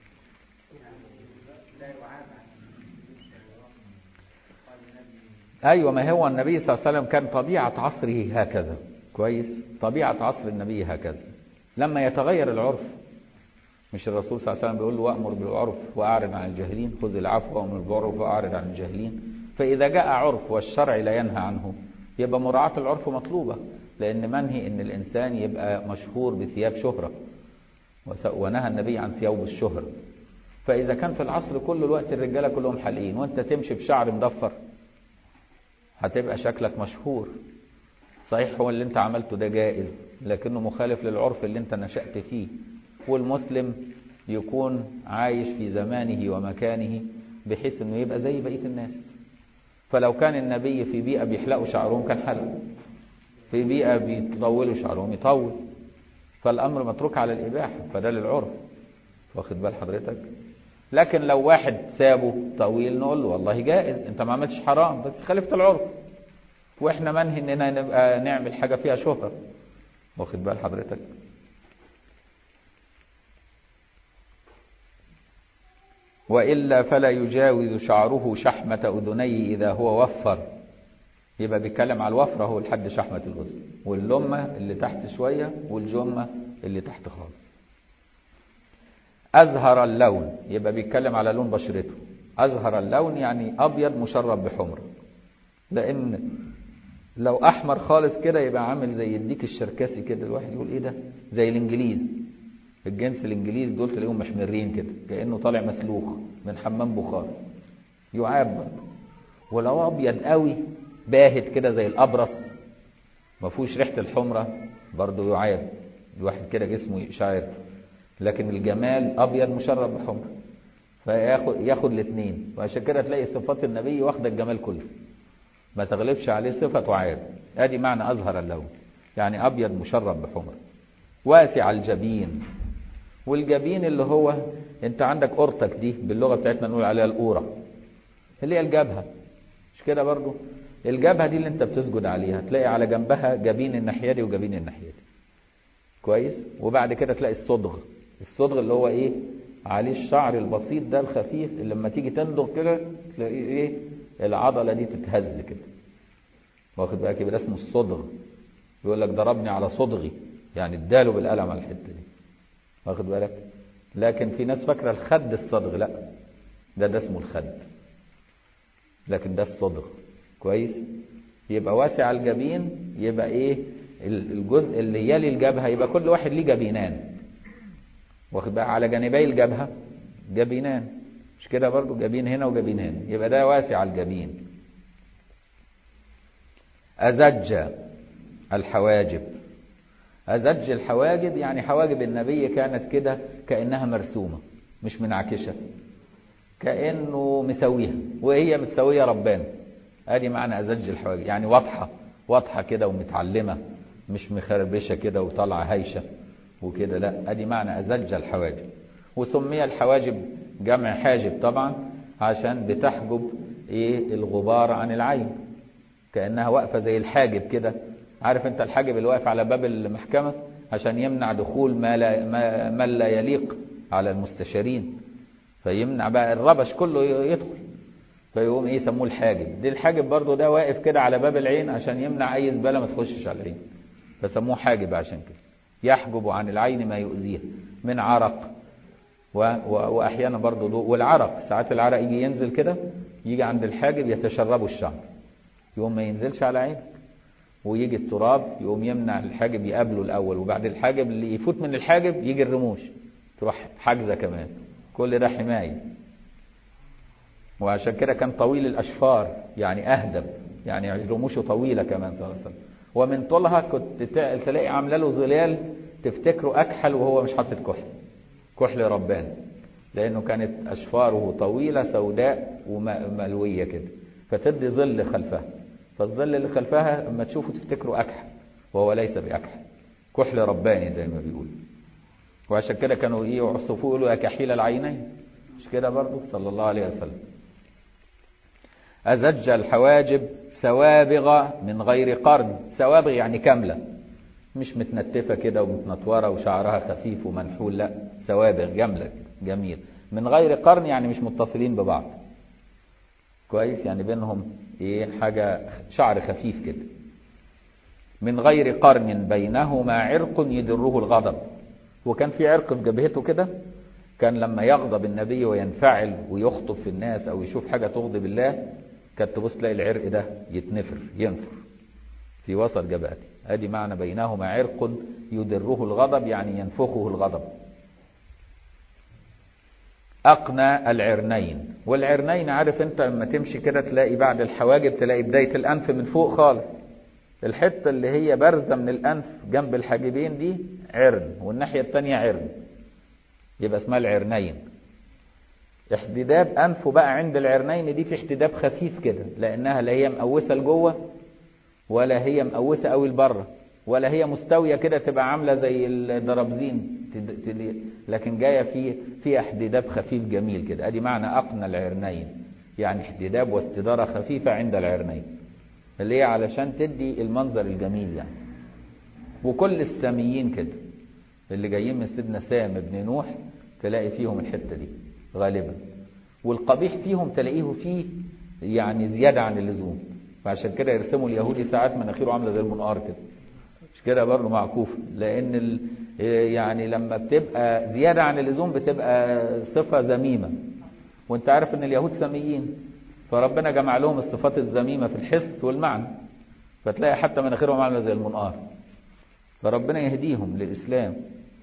ايوه ما هو النبي صلى الله عليه وسلم كان طبيعة عصره هكذا كويس طبيعة عصر النبي هكذا لما يتغير العرف مش الرسول صلى الله عليه وسلم بيقول له وأمر بالعرف وأعرض عن الجاهلين خذ العفو وأمر بالعرف وأعرض عن الجاهلين فإذا جاء عرف والشرع لا ينهى عنه يبقى مراعاة العرف مطلوبة لأن منهي إن الإنسان يبقى مشهور بثياب شهرة ونهى النبي عن ثياب الشهرة فإذا كان في العصر كل الوقت الرجالة كلهم حلقين وأنت تمشي بشعر مضفر هتبقى شكلك مشهور صحيح هو اللي انت عملته ده جائز لكنه مخالف للعرف اللي انت نشأت فيه والمسلم يكون عايش في زمانه ومكانه بحيث انه يبقى زي بقية الناس فلو كان النبي في بيئة بيحلقوا شعرهم كان حلق في بيئة بيطولوا شعرهم يطول فالأمر متروك على الإباحة فده للعرف واخد بال حضرتك لكن لو واحد سابه طويل نقول له والله جائز انت ما عملتش حرام بس خالفت العرف واحنا منهي اننا نبقى نعمل حاجة فيها شهرة واخد بال حضرتك وإلا فلا يجاوز شعره شحمة أذنيه إذا هو وفر يبقى بيتكلم على الوفرة هو لحد شحمة الأذن واللمة اللي تحت شوية والجمة اللي تحت خالص أزهر اللون يبقى بيتكلم على لون بشرته أزهر اللون يعني أبيض مشرب بحمر لأن لو أحمر خالص كده يبقى عامل زي الديك الشركسي كده الواحد يقول إيه ده زي الإنجليز الجنس الإنجليز دول تلاقيهم محمرين كده كأنه طالع مسلوخ من حمام بخار يعاب برضه ولو أبيض قوي باهت كده زي الأبرص ما فيهوش ريحة الحمرة برضه يعاب الواحد كده جسمه يشعر لكن الجمال أبيض مشرب بحمرة فياخد ياخد الاثنين وعشان كده تلاقي صفات النبي واخده الجمال كله ما تغلبش عليه صفة وعاد ادي معنى أظهر اللون يعني أبيض مشرب بحمرة واسع الجبين والجبين اللي هو انت عندك قرطك دي باللغة بتاعتنا نقول عليها القورة اللي هي الجبهة مش كده برضو الجبهة دي اللي انت بتسجد عليها تلاقي على جنبها جبين الناحية دي وجبين الناحية دي كويس وبعد كده تلاقي الصدغ الصدغ اللي هو ايه عليه الشعر البسيط ده الخفيف اللي لما تيجي تندغ كده تلاقيه ايه العضلة دي تتهز كده واخد بالك يبقى اسمه الصدغ يقول لك ضربني على صدغي يعني اداله بالقلم على الحته دي واخد بالك لكن في ناس فاكره الخد الصدغ لا ده ده اسمه الخد لكن ده الصدغ كويس يبقى واسع الجبين يبقى ايه الجزء اللي يلي الجبهه يبقى كل واحد ليه جبينان واخد بقى على جانبي الجبهه جبينان مش كده برضو جبين هنا وجبين هنا يبقى ده واسع الجبين أزج الحواجب أزج الحواجب يعني حواجب النبي كانت كده كأنها مرسومة مش منعكشة كأنه مسويها وهي متسوية ربان ادي معنى أزج الحواجب يعني واضحة واضحة كده ومتعلمة مش مخربشة كده وطالعة هايشة وكده لا ادي معنى أزج الحواجب وسمي الحواجب جمع حاجب طبعا عشان بتحجب ايه الغبار عن العين كأنها واقفة زي الحاجب كده عارف انت الحاجب اللي واقف على باب المحكمة عشان يمنع دخول ما لا, ما, ما لا يليق على المستشارين فيمنع بقى الربش كله يدخل فيقوم ايه يسموه الحاجب دي الحاجب برضو ده واقف كده على باب العين عشان يمنع اي زبالة ما تخشش على العين فسموه حاجب عشان كده يحجب عن العين ما يؤذيها من عرق و... و... واحيانا برضو دو... والعرق ساعات العرق يجي ينزل كده يجي عند الحاجب يتشربوا الشعر يقوم ما ينزلش على عينك ويجي التراب يقوم يمنع الحاجب يقابله الاول وبعد الحاجب اللي يفوت من الحاجب يجي الرموش تروح حاجزه كمان كل ده حمايه وعشان كده كان طويل الاشفار يعني اهدب يعني رموشه طويله كمان صلى الله عليه وسلم ومن طولها كنت تلاقي عامله له ظلال تفتكره اكحل وهو مش حاطط كحل كحل رباني لانه كانت اشفاره طويله سوداء وملويه كده فتدي ظل خلفها فالظل اللي خلفها لما تشوفه تفتكره أكحل وهو ليس بأكحل كحل رباني زي ما بيقول وعشان كده كانوا ايه يوصفوه يقولوا يا كحيل العينين مش كده برضه صلى الله عليه وسلم أزج الحواجب سوابغ من غير قرن سوابغ يعني كاملة مش متنتفة كده ومتنطورة وشعرها خفيف ومنحول لا سوابغ جملة جميل من غير قرن يعني مش متصلين ببعض كويس يعني بينهم ايه حاجة شعر خفيف كده من غير قرن بينهما عرق يدره الغضب وكان في عرق في جبهته كده كان لما يغضب النبي وينفعل ويخطب في الناس او يشوف حاجة تغضب الله كانت تبص تلاقي العرق ده يتنفر ينفر في وسط جبهته ادي معنى بينهما عرق يدره الغضب يعني ينفخه الغضب أقنى العرنين والعرنين عارف انت لما تمشي كده تلاقي بعد الحواجب تلاقي بداية الأنف من فوق خالص الحتة اللي هي بارزة من الأنف جنب الحاجبين دي عرن والناحية التانية عرن يبقى اسمها العرنين احتداب أنفه بقى عند العرنين دي في احتداب خفيف كده لأنها لا هي مقوسة لجوه ولا هي مقوسة قوي لبره ولا هي مستوية كده تبقى عاملة زي الدرابزين لكن جاية في في احتداب خفيف جميل كده ادي معنى أقنى العرنين يعني احتداب واستدارة خفيفة عند العرنين اللي هي علشان تدي المنظر الجميل يعني وكل الساميين كده اللي جايين من سيدنا سام بن نوح تلاقي فيهم الحتة دي غالبا والقبيح فيهم تلاقيه فيه يعني زيادة عن اللزوم فعشان كده يرسموا اليهودي ساعات مناخيره عاملة زي المنقار كده مش كده برضه معكوف لأن ال يعني لما بتبقى زيادة عن اللزوم بتبقى صفة ذميمة وانت عارف ان اليهود ساميين فربنا جمع لهم الصفات الذميمة في الحس والمعنى فتلاقي حتى مناخيرهم عاملة زي المنقار فربنا يهديهم للإسلام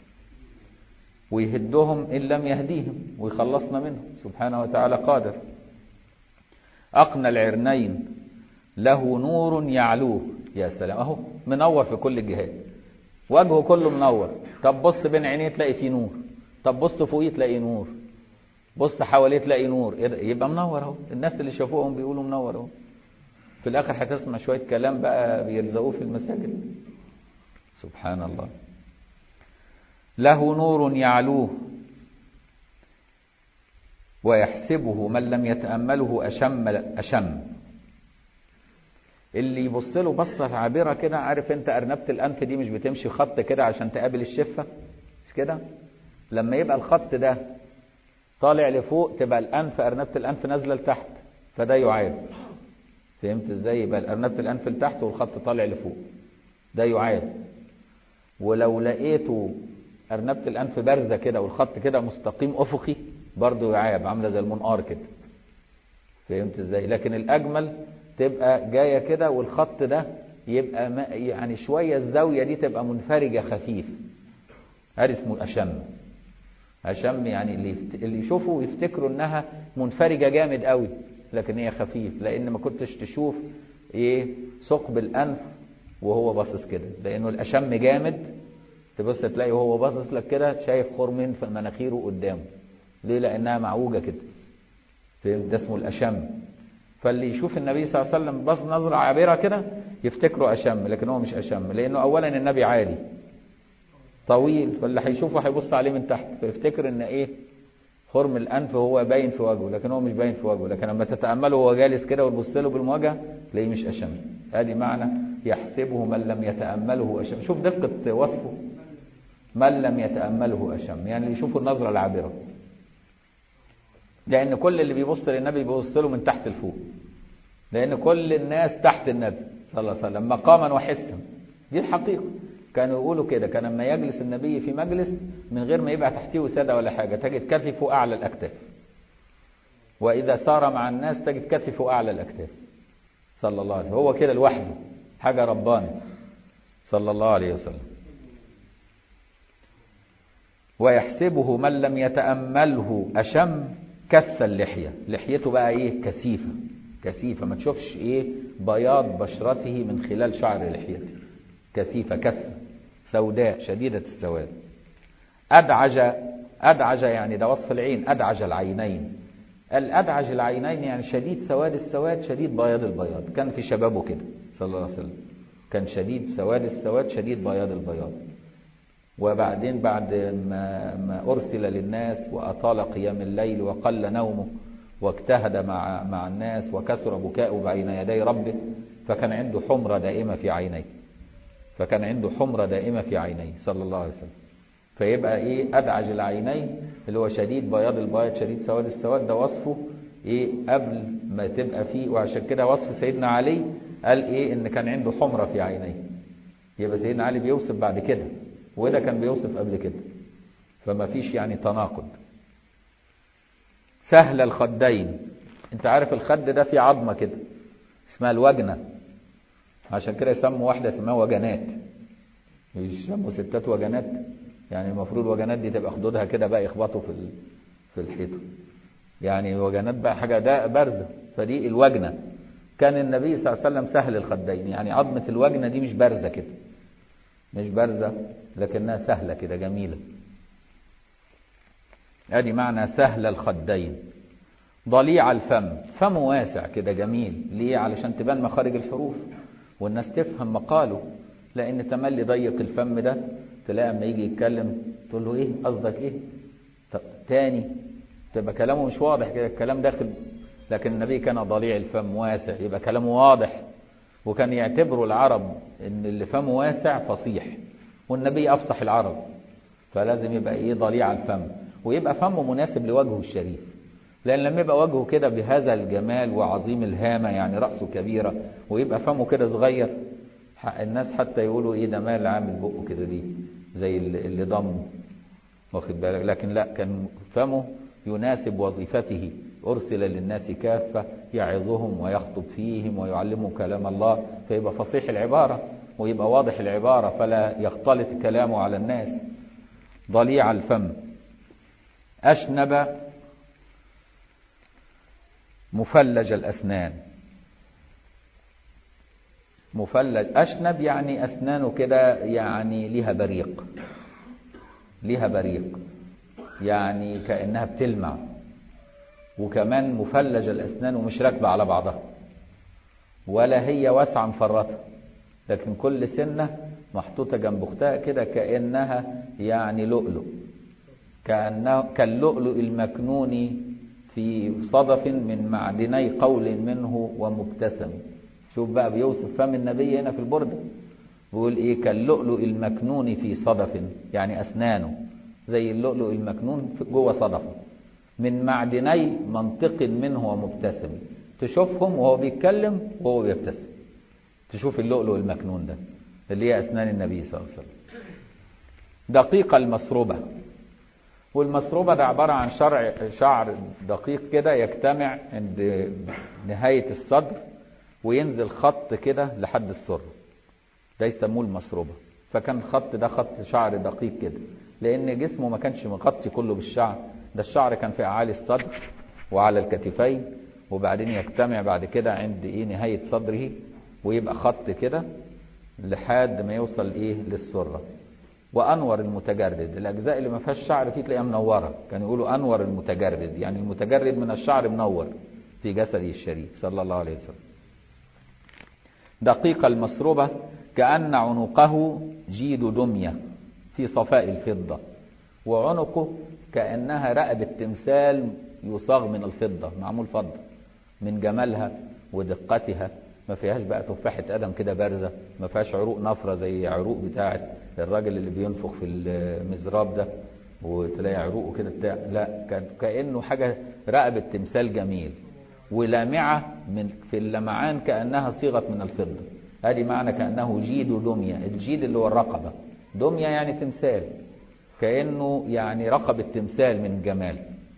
ويهدهم إن لم يهديهم ويخلصنا منهم سبحانه وتعالى قادر أقنى العرنين له نور يعلوه يا سلام أهو منور في كل الجهات وجهه كله منور طب بص بين عينيه تلاقي فيه نور طب بص فوقيه تلاقي نور بص حواليه تلاقي نور يبقى منور اهو الناس اللي شافوهم بيقولوا منور اهو في الاخر هتسمع شويه كلام بقى بيلزقوه في المساجد سبحان الله له نور يعلوه ويحسبه من لم يتأمله أشم أشم اللي يبص له بصة عابرة كده عارف انت أرنبة الأنف دي مش بتمشي خط كده عشان تقابل الشفة مش كده لما يبقى الخط ده طالع لفوق تبقى الأنف أرنبة الأنف نازلة لتحت فده يعاب فهمت ازاي يبقى أرنبة الأنف لتحت والخط طالع لفوق ده يعاب ولو لقيته أرنبة الأنف بارزة كده والخط كده مستقيم أفقي برضه يعاب عاملة زي المنقار كده فهمت ازاي لكن الأجمل تبقى جاية كده والخط ده يبقى يعني شوية الزاوية دي تبقى منفرجة خفيف هذا اسمه أشم أشم يعني اللي اللي يشوفوا يفتكروا إنها منفرجة جامد قوي لكن هي خفيف لأن ما كنتش تشوف إيه ثقب الأنف وهو باصص كده لأنه الأشم جامد تبص تلاقي وهو باصص لك كده شايف خرمين في مناخيره قدامه ليه لأنها معوجة كده فهمت ده اسمه الأشم فاللي يشوف النبي صلى الله عليه وسلم بص نظرة عابرة كده يفتكره أشم لكن هو مش أشم لأنه أولا النبي عالي طويل فاللي هيشوفه هيبص عليه من تحت فيفتكر ان ايه خرم الانف هو باين في وجهه لكن هو مش باين في وجهه لكن لما تتامله وهو جالس كده وتبص له بالمواجهه تلاقيه مش اشم ادي معنى يحسبه من لم يتامله اشم شوف دقه وصفه من لم يتامله اشم يعني يشوفوا النظره العابره لان كل اللي بيبص للنبي بيبص له من تحت لفوق لان كل الناس تحت النبي صلى الله عليه وسلم مقاما وحسا دي الحقيقه كانوا يقولوا كده كان لما يجلس النبي في مجلس من غير ما يبقى تحتيه وسادة ولا حاجة تجد كتفه أعلى الأكتاف وإذا سار مع الناس تجد كتفه أعلى الأكتاف صلى الله عليه وسلم هو كده لوحده حاجة رباني صلى الله عليه وسلم ويحسبه من لم يتأمله أشم كث اللحية لحيته بقى إيه كثيفة كثيفة ما تشوفش إيه بياض بشرته من خلال شعر لحيته كثيفة كثة سوداء شديدة السواد أدعج أدعج يعني ده وصف العين أدعج العينين الأدعج العينين يعني شديد سواد السواد شديد بياض البياض كان في شبابه كده صلى الله عليه وسلم كان شديد سواد السواد شديد بياض البياض وبعدين بعد ما, ما أرسل للناس وأطال قيام الليل وقل نومه واجتهد مع مع الناس وكثر بكاؤه بين يدي ربه فكان عنده حمرة دائمة في عينيه فكان عنده حمرة دائمة في عينيه صلى الله عليه وسلم فيبقى ايه ادعج العينين اللي هو شديد بياض البياض شديد سواد السواد ده وصفه ايه قبل ما تبقى فيه وعشان كده وصف سيدنا علي قال ايه ان كان عنده حمرة في عينيه يبقى سيدنا علي بيوصف بعد كده وده كان بيوصف قبل كده فما فيش يعني تناقض سهل الخدين انت عارف الخد ده فيه عظمة كده اسمها الوجنه عشان كده يسموا واحدة اسمها وجنات يسموا ستات وجنات يعني المفروض وجنات دي تبقى خدودها كده بقى يخبطوا في في الحيطة يعني وجنات بقى حاجة ده بارزة فدي الوجنة كان النبي صلى الله عليه وسلم سهل الخدين يعني عظمة الوجنة دي مش بارزة كده مش بارزة لكنها سهلة كده جميلة ادي معنى سهل الخدين ضليع الفم فم واسع كده جميل ليه علشان تبان مخارج الحروف والناس تفهم مقاله لان تملي ضيق الفم ده تلاقي اما يجي يتكلم تقول له ايه قصدك ايه طب تاني تبقى كلامه مش واضح كده الكلام داخل لكن النبي كان ضليع الفم واسع يبقى كلامه واضح وكان يعتبروا العرب ان اللي فمه واسع فصيح والنبي افصح العرب فلازم يبقى ايه ضليع الفم ويبقى فمه مناسب لوجهه الشريف لان لما يبقى وجهه كده بهذا الجمال وعظيم الهامه يعني راسه كبيره ويبقى فمه كده صغير الناس حتى يقولوا ايه ده مال عامل بقه كده ليه زي اللي ضمه واخد بالك لكن لا كان فمه يناسب وظيفته أرسل للناس كافة يعظهم ويخطب فيهم ويعلمهم كلام الله فيبقى فصيح العبارة ويبقى واضح العبارة فلا يختلط كلامه على الناس ضليع الفم أشنب مفلج الأسنان مفلج أشنب يعني أسنانه كده يعني ليها بريق ليها بريق يعني كأنها بتلمع وكمان مفلج الأسنان ومش راكبة على بعضها ولا هي واسعة مفرطة لكن كل سنة محطوطة جنب أختها كده كأنها يعني لؤلؤ كأنه كاللؤلؤ المكنون في صدف من معدني قول منه ومبتسم شوف بقى بيوصف فم النبي هنا في البردة بيقول ايه كاللؤلؤ المكنون في صدف يعني أسنانه زي اللؤلؤ المكنون جوه صدفه من معدني منطق منه ومبتسم تشوفهم وهو بيتكلم وهو بيبتسم تشوف اللؤلؤ المكنون ده اللي هي أسنان النبي صلى الله عليه وسلم دقيقة المسروبة والمسروبة ده عبارة عن شرع شعر دقيق كده يجتمع عند نهاية الصدر وينزل خط كده لحد السر ده يسموه المسروبة فكان الخط ده خط شعر دقيق كده لأن جسمه ما كانش مغطي كله بالشعر ده الشعر كان في أعالي الصدر وعلى الكتفين وبعدين يجتمع بعد كده عند ايه نهاية صدره ويبقى خط كده لحد ما يوصل ايه للسرة وانور المتجرد الاجزاء اللي ما فيهاش شعر فيه تلاقيها منوره كانوا يقولوا انور المتجرد يعني المتجرد من الشعر منور في جسده الشريف صلى الله عليه وسلم دقيق المسروبة كأن عنقه جيد دمية في صفاء الفضة وعنقه كأنها رقبة تمثال يصاغ من الفضة معمول فضة من جمالها ودقتها ما فيهاش بقى تفاحة أدم كده بارزة ما فيهاش عروق نفرة زي عروق بتاعة الراجل اللي بينفخ في المزراب ده وتلاقي عروقه كده بتاع لا كان كأنه حاجة رقبة تمثال جميل ولامعة من في اللمعان كأنها صيغة من الفضة هذه معنى كأنه جيد دمية الجيد اللي هو الرقبة دمية يعني تمثال كأنه يعني رقبة تمثال من جمال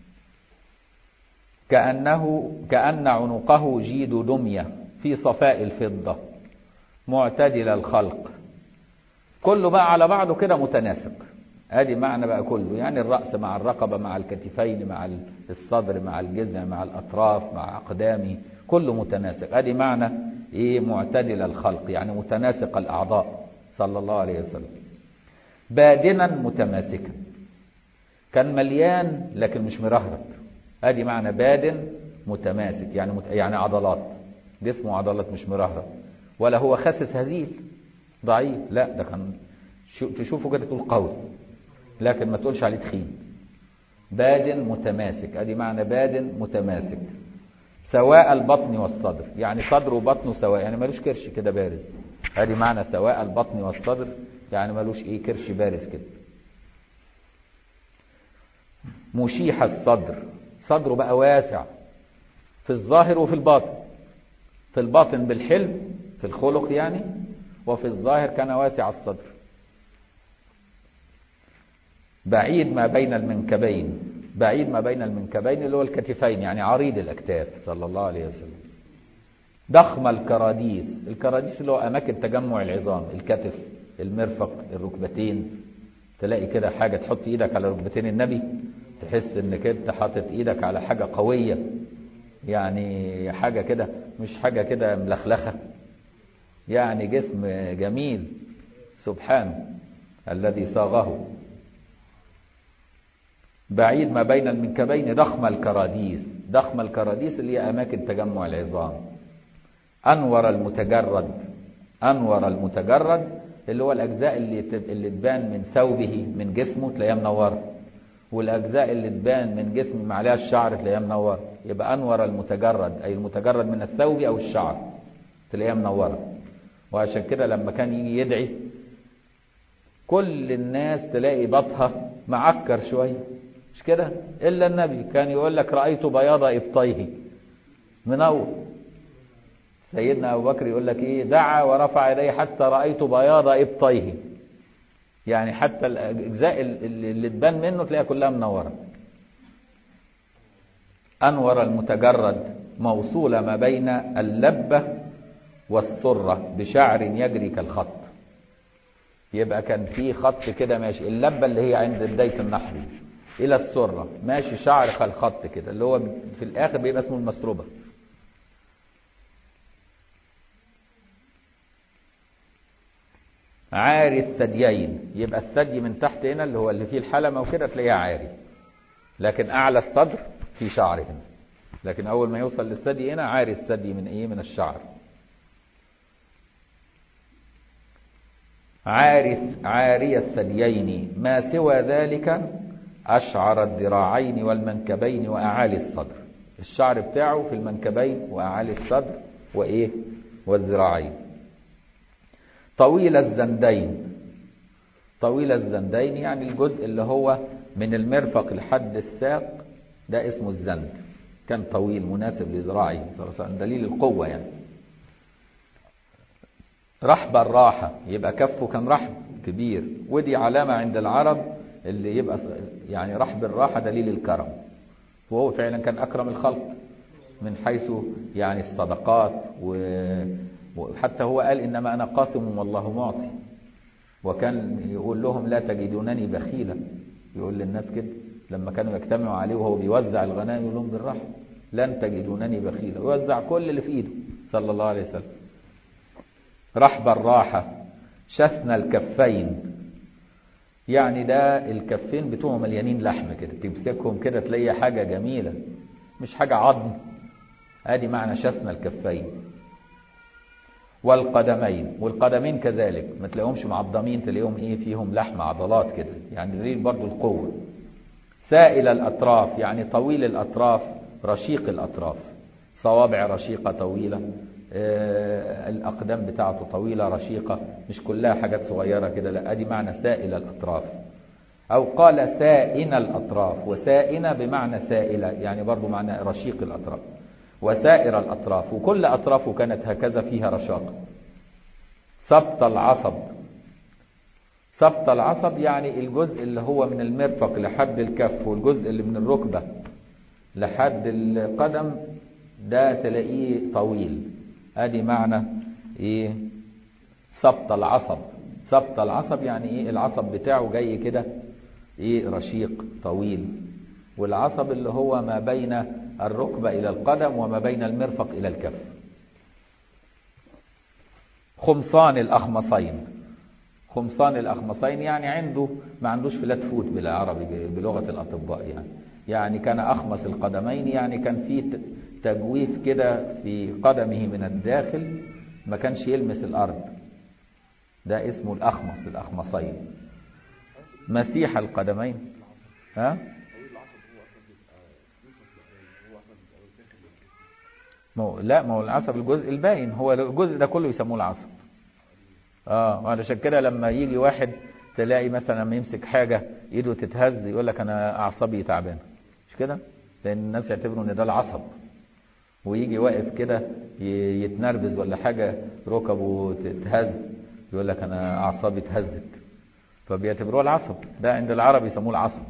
كأنه كأن عنقه جيد دمية في صفاء الفضة معتدل الخلق كله بقى على بعضه كده متناسق ادي معنى بقى كله يعني الرأس مع الرقبة مع الكتفين مع الصدر مع الجذع مع الأطراف مع أقدامه كله متناسق ادي معنى ايه معتدل الخلق يعني متناسق الأعضاء صلى الله عليه وسلم بادنا متماسكا كان مليان لكن مش مرهرب ادي معنى بادن متماسك يعني مت... يعني عضلات جسمه عضلات مش مرهرب ولا هو خاسس هزيل ضعيف لا ده كان شو... تشوفه كده تقول قوي لكن ما تقولش عليه تخين بادن متماسك ادي معنى بادن متماسك سواء البطن والصدر يعني صدره وبطنه سواء يعني ملوش كرش كده بارز ادي معنى سواء البطن والصدر يعني ملوش ايه كرش بارز كده مشيح الصدر صدره بقى واسع في الظاهر وفي الباطن في الباطن بالحلم في الخلق يعني وفي الظاهر كان واسع الصدر بعيد ما بين المنكبين بعيد ما بين المنكبين اللي هو الكتفين يعني عريض الاكتاف صلى الله عليه وسلم ضخم الكراديس الكراديس اللي هو اماكن تجمع العظام الكتف المرفق الركبتين تلاقي كده حاجه تحط ايدك على ركبتين النبي تحس انك انت حاطط ايدك على حاجة قوية يعني حاجة كده مش حاجة كده ملخلخة يعني جسم جميل سبحانه الذي صاغه بعيد ما بين المنكبين ضخم الكراديس ضخم الكراديس اللي هي أماكن تجمع العظام أنور المتجرد أنور المتجرد اللي هو الأجزاء اللي اللي تبان من ثوبه من جسمه تلاقيها منورة والأجزاء اللي تبان من جسم ما عليها الشعر تلاقيها منورة يبقى أنور المتجرد أي المتجرد من الثوب أو الشعر تلاقيها منورة وعشان كده لما كان يجي يدعي كل الناس تلاقي بطها معكر شوية مش كده إلا النبي كان يقول لك رأيت بياض إبطيه منور سيدنا أبو بكر يقول لك إيه دعا ورفع يديه حتى رأيت بياض إبطيه يعني حتى الأجزاء اللي تبان منه تلاقيها كلها منورة أنور المتجرد موصولة ما بين اللبة والسرة بشعر يجري كالخط يبقى كان في خط كده ماشي اللبة اللي هي عند بداية النحر إلى السرة ماشي شعر كالخط كده اللي هو في الآخر بيبقى اسمه المسروبة عاري الثديين يبقى الثدي من تحت هنا اللي هو اللي فيه الحلمة وكده تلاقيها عاري لكن أعلى الصدر في شعر هنا لكن أول ما يوصل للثدي هنا عاري الثدي من إيه من الشعر عاري عاري الثديين ما سوى ذلك أشعر الذراعين والمنكبين وأعالي الصدر الشعر بتاعه في المنكبين وأعالي الصدر وإيه والذراعين طويل الزندين طويل الزندين يعني الجزء اللي هو من المرفق لحد الساق ده اسمه الزند كان طويل مناسب لذراعه صلى الله عليه وسلم دليل القوة يعني رحب الراحة يبقى كفه كان رحب كبير ودي علامة عند العرب اللي يبقى يعني رحب الراحة دليل الكرم وهو فعلا كان أكرم الخلق من حيث يعني الصدقات و وحتى هو قال إنما أنا قاسم والله معطي وكان يقول لهم لا تجدونني بخيلا يقول للناس كده لما كانوا يجتمعوا عليه وهو بيوزع الغنائم يقول لهم بالرحمة لن تجدونني بخيلا ويوزع كل اللي في ايده صلى الله عليه وسلم رحب الراحة شثن الكفين يعني ده الكفين بتوعه مليانين لحم كده تمسكهم كده تلاقي حاجة جميلة مش حاجة عظم ادي معنى شثن الكفين والقدمين والقدمين كذلك ما تلاقيهمش معضمين تلاقيهم ايه فيهم لحم عضلات كده يعني دليل برضو القوة سائل الأطراف يعني طويل الأطراف رشيق الأطراف صوابع رشيقة طويلة آه الأقدام بتاعته طويلة رشيقة مش كلها حاجات صغيرة كده لا ادي معنى سائل الأطراف أو قال سائن الأطراف وسائن بمعنى سائلة يعني برضو معنى رشيق الأطراف وسائر الأطراف وكل أطرافه كانت هكذا فيها رشاقة سبط العصب سبط العصب يعني الجزء اللي هو من المرفق لحد الكف والجزء اللي من الركبة لحد القدم ده تلاقيه طويل ادي معنى ايه سبط العصب سبط العصب يعني ايه العصب بتاعه جاي كده ايه رشيق طويل والعصب اللي هو ما بين الركبة إلى القدم وما بين المرفق إلى الكف خمصان الأخمصين خمصان الأخمصين يعني عنده ما عندوش فلات فوت بالعربي بلغة الأطباء يعني يعني كان أخمص القدمين يعني كان في تجويف كده في قدمه من الداخل ما كانش يلمس الأرض ده اسمه الأخمص الأخمصين مسيح القدمين ها ما هو لا ما هو العصب الجزء الباين هو الجزء ده كله يسموه العصب اه وعلشان كده لما يجي واحد تلاقي مثلا لما يمسك حاجه ايده تتهز يقول لك انا اعصابي تعبانه مش كده لان الناس يعتبروا ان ده العصب ويجي واقف كده يتنرفز ولا حاجه ركبه تتهز يقول لك انا اعصابي اتهزت فبيعتبروه العصب ده عند العرب يسموه العصب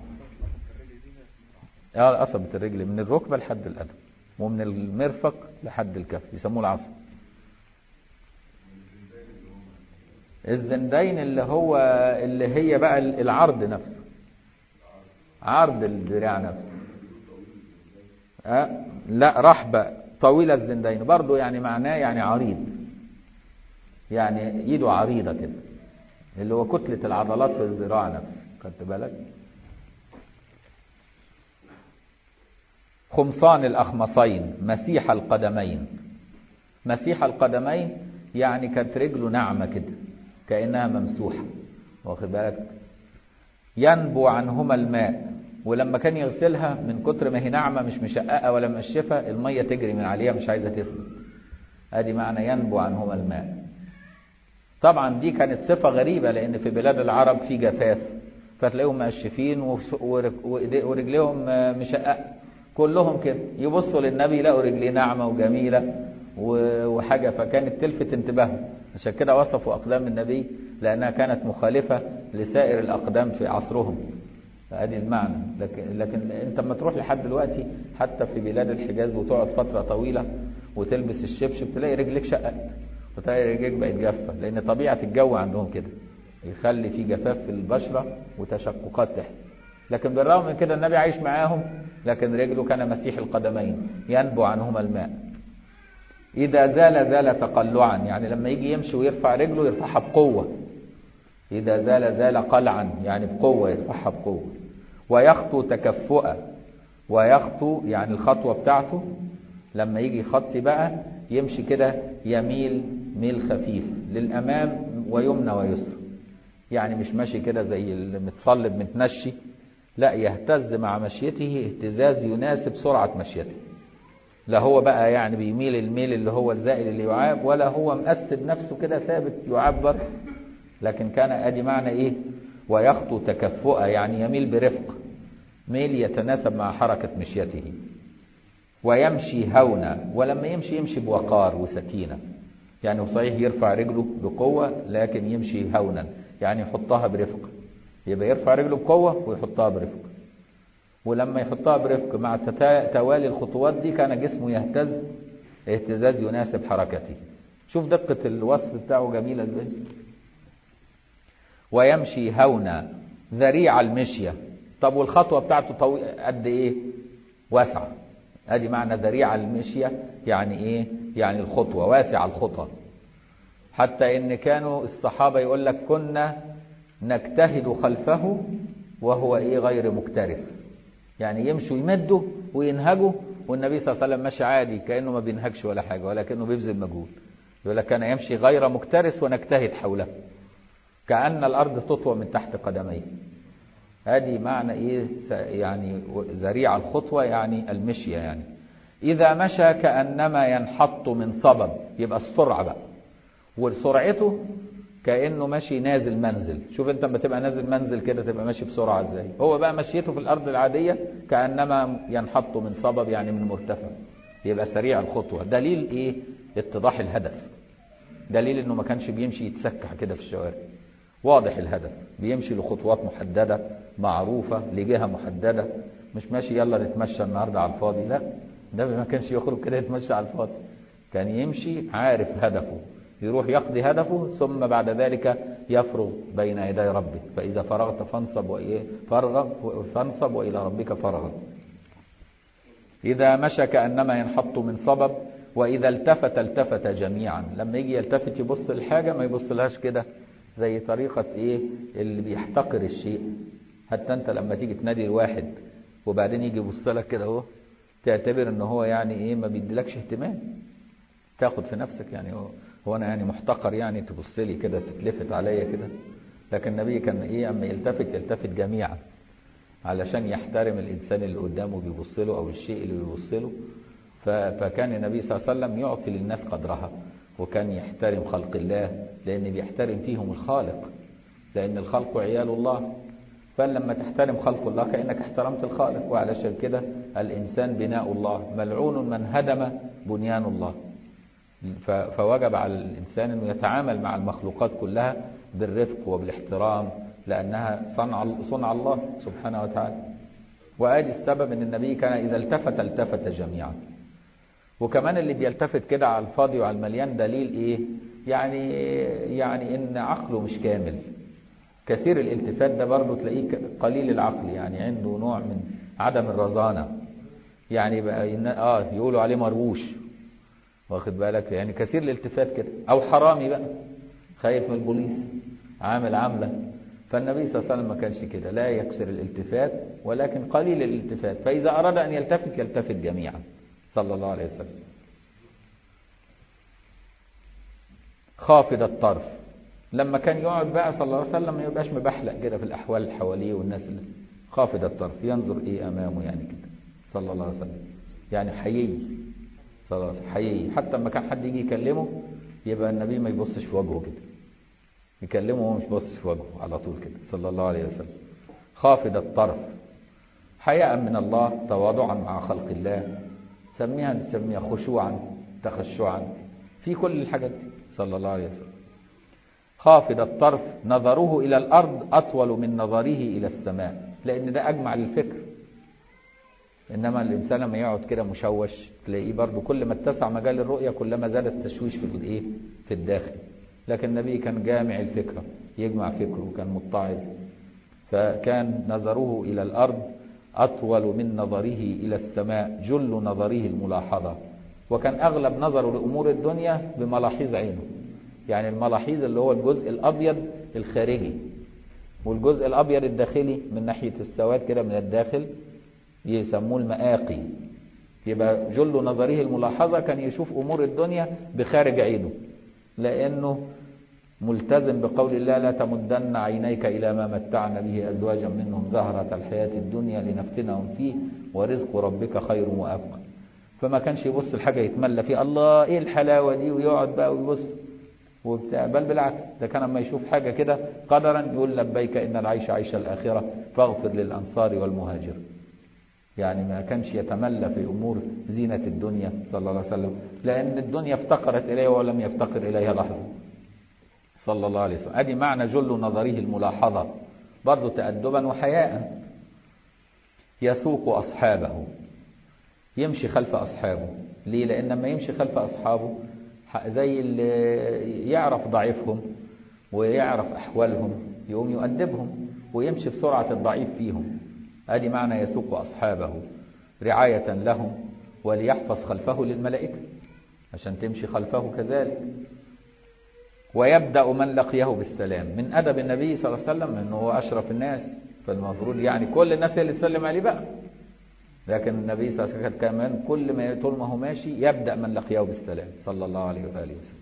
اه عصبة الرجل من الركبه لحد القدم ومن المرفق لحد الكف يسموه العصب الزندين اللي هو اللي هي بقى العرض نفسه عرض الذراع نفسه أه؟ لا رحبة طويلة الزندين برضو يعني معناه يعني عريض يعني ايده عريضة كده اللي هو كتلة العضلات في الذراع نفسه خدت بالك خمصان الأخمصين مسيح القدمين مسيح القدمين يعني كانت رجله ناعمة كده كأنها ممسوحة واخد بالك ينبو عنهما الماء ولما كان يغسلها من كتر ما هي ناعمة مش مشققة ولا مقشفة المية تجري من عليها مش عايزة تثبت ادي معنى ينبو عنهما الماء طبعا دي كانت صفة غريبة لان في بلاد العرب في جفاف فتلاقيهم مقشفين ورجليهم مشققة كلهم كده يبصوا للنبي يلاقوا رجليه ناعمة وجميلة وحاجة فكانت تلفت انتباههم عشان كده وصفوا أقدام النبي لأنها كانت مخالفة لسائر الأقدام في عصرهم فادي المعنى لكن, لكن انت لما تروح لحد دلوقتي حتى في بلاد الحجاز وتقعد فترة طويلة وتلبس الشبشب تلاقي رجلك شقت وتلاقي رجلك بقت جافة لأن طبيعة الجو عندهم كده يخلي في جفاف في البشرة وتشققات تحت لكن بالرغم من كده النبي عايش معاهم لكن رجله كان مسيح القدمين ينبو عنهما الماء إذا زال زال تقلعا يعني لما يجي يمشي ويرفع رجله يرفعها بقوة إذا زال زال قلعا يعني بقوة يرفعها بقوة ويخطو تكفؤا ويخطو يعني الخطوة بتاعته لما يجي يخطي بقى يمشي كده يميل ميل خفيف للأمام ويمنى ويسرى يعني مش ماشي كده زي المتصلب متنشي لا يهتز مع مشيته اهتزاز يناسب سرعة مشيته لا هو بقى يعني بيميل الميل اللي هو الزائل اللي يعاب ولا هو مقسد نفسه كده ثابت يعبر لكن كان ادي معنى ايه ويخطو تكفؤا يعني يميل برفق ميل يتناسب مع حركة مشيته ويمشي هونا ولما يمشي يمشي بوقار وسكينة يعني صحيح يرفع رجله بقوة لكن يمشي هونا يعني يحطها برفق يبقى يرفع رجله بقوة ويحطها برفق ولما يحطها برفق مع توالي الخطوات دي كان جسمه يهتز اهتزاز يناسب حركته شوف دقة الوصف بتاعه جميلة ازاي ويمشي هونا ذريع المشية طب والخطوة بتاعته طوي... قد ايه واسعة ادي معنى ذريع المشية يعني ايه يعني الخطوة واسع الخطى حتى ان كانوا الصحابة يقول لك كنا نجتهد خلفه وهو ايه غير مكترث يعني يمشوا يمدوا وينهجوا والنبي صلى الله عليه وسلم ماشي عادي كأنه ما بينهجش ولا حاجة ولكنه بيبذل مجهود يقول لك كان يمشي غير مكترث ونجتهد حوله كأن الأرض تطوى من تحت قدميه هذه معنى إيه يعني ذريع الخطوة يعني المشية يعني إذا مشى كأنما ينحط من صبب يبقى السرعة بقى وسرعته كأنه ماشي نازل منزل شوف انت لما تبقى نازل منزل كده تبقى ماشي بسرعة ازاي هو بقى مشيته في الأرض العادية كأنما ينحط من صبب يعني من مرتفع يبقى سريع الخطوة دليل ايه اتضاح الهدف دليل انه ما كانش بيمشي يتسكع كده في الشوارع واضح الهدف بيمشي لخطوات محددة معروفة لجهة محددة مش ماشي يلا نتمشى النهاردة على الفاضي لا ده ما كانش يخرج كده يتمشى على الفاضي كان يمشي عارف هدفه يروح يقضي هدفه ثم بعد ذلك يفرغ بين يدي ربه فإذا فرغت فانصب وإيه فرغ فانصب وإلى ربك فرغ إذا مشى كأنما ينحط من صبب وإذا التفت التفت جميعا لما يجي يلتفت يبص الحاجة ما يبص لهاش كده زي طريقة إيه اللي بيحتقر الشيء حتى أنت لما تيجي تنادي الواحد وبعدين يجي يبص لك كده اهو تعتبر ان هو يعني ايه ما بيديلكش اهتمام تاخد في نفسك يعني هو, هو انا يعني محتقر يعني تبص لي كده تتلفت عليا كده لكن النبي كان ايه اما يلتفت يلتفت جميعا علشان يحترم الانسان اللي قدامه بيبص له او الشيء اللي بيبص له فكان النبي صلى الله عليه وسلم يعطي للناس قدرها وكان يحترم خلق الله لان بيحترم فيهم الخالق لان الخلق عيال الله فلما تحترم خلق الله كأنك احترمت الخالق وعلشان كده الإنسان بناء الله ملعون من هدم بنيان الله فوجب على الإنسان أنه يتعامل مع المخلوقات كلها بالرفق وبالاحترام لأنها صنع, صنع الله سبحانه وتعالى وآدي السبب أن النبي كان إذا التفت التفت جميعا وكمان اللي بيلتفت كده على الفاضي وعلى المليان دليل إيه يعني يعني إن عقله مش كامل كثير الالتفات ده برضه تلاقيه قليل العقل يعني عنده نوع من عدم الرزانة يعني بقى اه يقولوا عليه مرووش واخد بالك يعني كثير الالتفات كده او حرامي بقى خايف من البوليس عامل عامله فالنبي صلى الله عليه وسلم ما كانش كده لا يكسر الالتفات ولكن قليل الالتفات فاذا اراد ان يلتفت يلتفت جميعا صلى الله عليه وسلم خافض الطرف لما كان يقعد بقى صلى الله عليه وسلم ما يبقاش مبحلق كده في الاحوال اللي حواليه والناس اللي خافض الطرف ينظر ايه امامه يعني كده صلى الله عليه وسلم يعني حيي صلى الله عليه وسلم حيي حتى لما كان حد يجي يكلمه يبقى النبي ما يبصش في وجهه كده يكلمه وهو مش باصص في وجهه على طول كده صلى الله عليه وسلم خافض الطرف حياء من الله تواضعا مع خلق الله سميها نسميها خشوعا تخشعا في كل الحاجات دي صلى الله عليه وسلم خافض الطرف نظره إلى الأرض أطول من نظره إلى السماء لأن ده أجمع للفكر إنما الإنسان لما يقعد كده مشوش تلاقيه برضه كل ما اتسع مجال الرؤية كلما زاد التشويش في الإيه في الداخل لكن النبي كان جامع الفكرة يجمع فكره كان متعظ فكان نظره إلى الأرض أطول من نظره إلى السماء جل نظره الملاحظة وكان أغلب نظره لأمور الدنيا بملاحظ عينه يعني الملاحظ اللي هو الجزء الأبيض الخارجي والجزء الأبيض الداخلي من ناحية السواد كده من الداخل يسموه المآقي يبقى جل نظره الملاحظة كان يشوف أمور الدنيا بخارج عينه لأنه ملتزم بقول الله لا تمدن عينيك إلى ما متعنا به أزواجا منهم زهرة الحياة الدنيا لنفتنهم فيه ورزق ربك خير وأبقى فما كانش يبص الحاجة يتملى فيه الله إيه الحلاوة دي ويقعد بقى ويبص وبتاع بل بالعكس ده كان لما يشوف حاجة كده قدرا يقول لبيك إن العيش عيش الآخرة فاغفر للأنصار والمهاجر يعني ما كانش يتملى في أمور زينة الدنيا صلى الله عليه وسلم لأن الدنيا افتقرت إليه ولم يفتقر إليها لحظة صلى الله عليه وسلم أدي معنى جل نظره الملاحظة برضه تأدبا وحياء يسوق أصحابه يمشي خلف أصحابه ليه لأن لما يمشي خلف أصحابه زي اللي يعرف ضعيفهم ويعرف أحوالهم يقوم يؤدبهم ويمشي بسرعة الضعيف فيهم ادي معنى يسوق أصحابه رعاية لهم وليحفظ خلفه للملائكة عشان تمشي خلفه كذلك ويبدأ من لقيه بالسلام من أدب النبي صلى الله عليه وسلم أنه هو أشرف الناس فالمفروض يعني كل الناس هي اللي تسلم عليه بقى لكن النبي صلى الله عليه وسلم كمان كل ما طول ما هو ماشي يبدأ من لقيه بالسلام صلى الله عليه وآله وسلم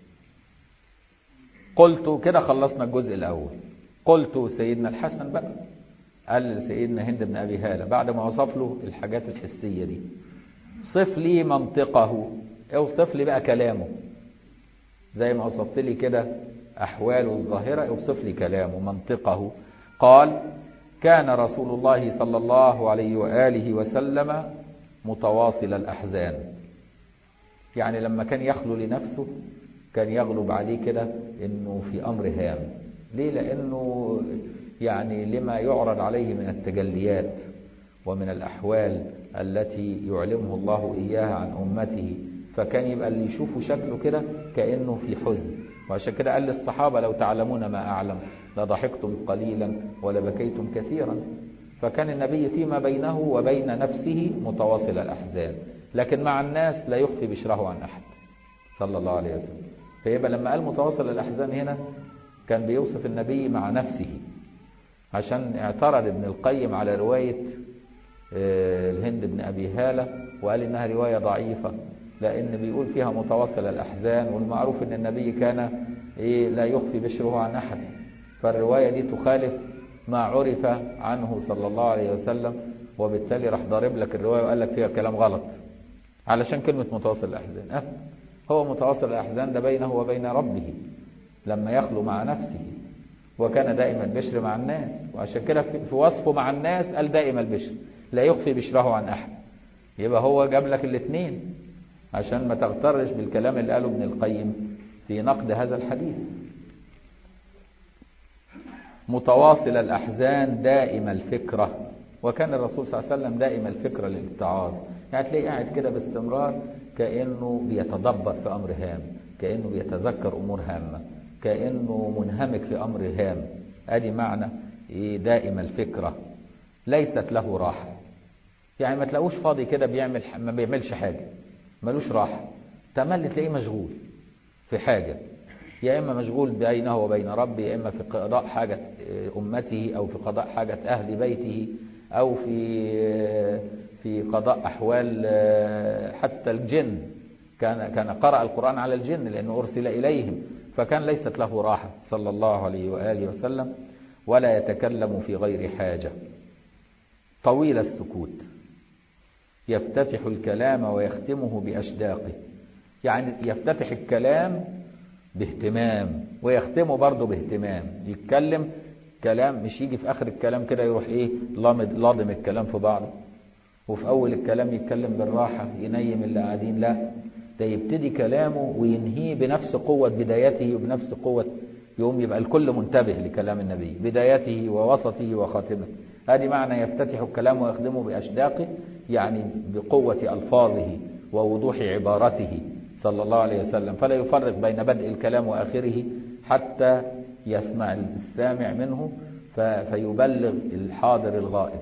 قلت كده خلصنا الجزء الأول قلت سيدنا الحسن بقى قال لسيدنا هند بن أبي هالة بعد ما وصف له الحاجات الحسية دي صف لي منطقه اوصف لي بقى كلامه زي ما وصفت لي كده أحواله الظاهرة اوصف لي كلامه منطقه قال كان رسول الله صلى الله عليه وآله وسلم متواصل الأحزان يعني لما كان يخلو لنفسه كان يغلب عليه كده انه في امر هام ليه لانه يعني لما يعرض عليه من التجليات ومن الأحوال التي يعلمه الله إياها عن أمته فكان يبقى اللي يشوفه شكله كده كأنه في حزن وعشان كده قال للصحابة لو تعلمون ما أعلم لضحكتم قليلا ولبكيتم كثيرا فكان النبي فيما بينه وبين نفسه متواصل الأحزان لكن مع الناس لا يخفي بشره عن أحد صلى الله عليه وسلم فيبقى لما قال متواصل الأحزان هنا كان بيوصف النبي مع نفسه عشان اعترض ابن القيم على رواية الهند بن أبي هالة وقال إنها رواية ضعيفة لأن بيقول فيها متواصل الأحزان والمعروف أن النبي كان إيه لا يخفي بشره عن أحد فالرواية دي تخالف ما عرف عنه صلى الله عليه وسلم وبالتالي راح ضارب لك الرواية وقال لك فيها كلام غلط علشان كلمة متواصل الأحزان أه هو متواصل الأحزان ده بينه وبين ربه لما يخلو مع نفسه وكان دائما البشر مع الناس وعشان كده في وصفه مع الناس قال دائما البشر لا يخفي بشره عن أحد يبقى هو جاب لك الاثنين عشان ما تغترش بالكلام اللي قاله ابن القيم في نقد هذا الحديث متواصل الأحزان دائم الفكرة وكان الرسول صلى الله عليه وسلم دائم الفكرة للاتعاظ يعني تلاقيه قاعد كده باستمرار كأنه بيتدبر في أمر هام كأنه بيتذكر أمور هامة كأنه منهمك في أمر هام ادي معنى إيه دائم الفكرة ليست له راحة يعني ما تلاقوش فاضي كده بيعمل ما بيعملش حاجة ملوش راحة تملي تلاقيه مشغول في حاجة يا إما مشغول بينه وبين ربه يا إما في قضاء حاجة أمته أو في قضاء حاجة أهل بيته أو في في قضاء أحوال حتى الجن كان كان قرأ القرآن على الجن لأنه أرسل إليهم فكان ليست له راحة صلى الله عليه وآله وسلم ولا يتكلم في غير حاجة طويل السكوت يفتتح الكلام ويختمه بأشداقه يعني يفتتح الكلام باهتمام ويختمه برضه باهتمام يتكلم كلام مش يجي في آخر الكلام كده يروح إيه لاضم الكلام في بعضه وفي أول الكلام يتكلم بالراحة ينيم اللي قاعدين لا ده يبتدي كلامه وينهيه بنفس قوة بدايته وبنفس قوة يوم يبقى الكل منتبه لكلام النبي بدايته ووسطه وخاتمه هذه معنى يفتتح الكلام ويخدمه بأشداقه يعني بقوة ألفاظه ووضوح عبارته صلى الله عليه وسلم فلا يفرق بين بدء الكلام وآخره حتى يسمع السامع منه فيبلغ الحاضر الغائب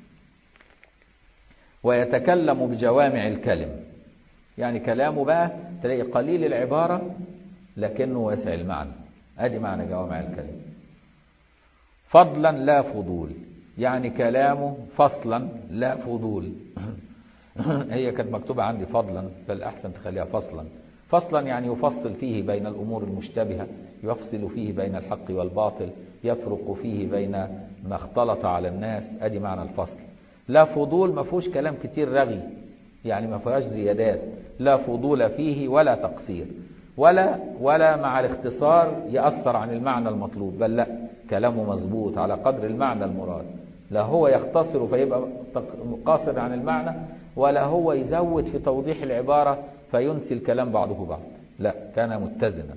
ويتكلم بجوامع الكلم يعني كلامه بقى تلاقي قليل العبارة لكنه واسع المعنى ادي معنى جوامع الكلم فضلا لا فضول يعني كلامه فصلا لا فضول هي كانت مكتوبة عندي فضلا فالأحسن تخليها فصلا فصلا يعني يفصل فيه بين الأمور المشتبهة يفصل فيه بين الحق والباطل يفرق فيه بين ما اختلط على الناس ادي معنى الفصل لا فضول ما فيهوش كلام كتير رغي يعني ما فيهاش زيادات لا فضول فيه ولا تقصير ولا ولا مع الاختصار يأثر عن المعنى المطلوب بل لا كلامه مظبوط على قدر المعنى المراد لا هو يختصر فيبقى قاصر عن المعنى ولا هو يزود في توضيح العبارة فينسي الكلام بعضه بعض لا كان متزنا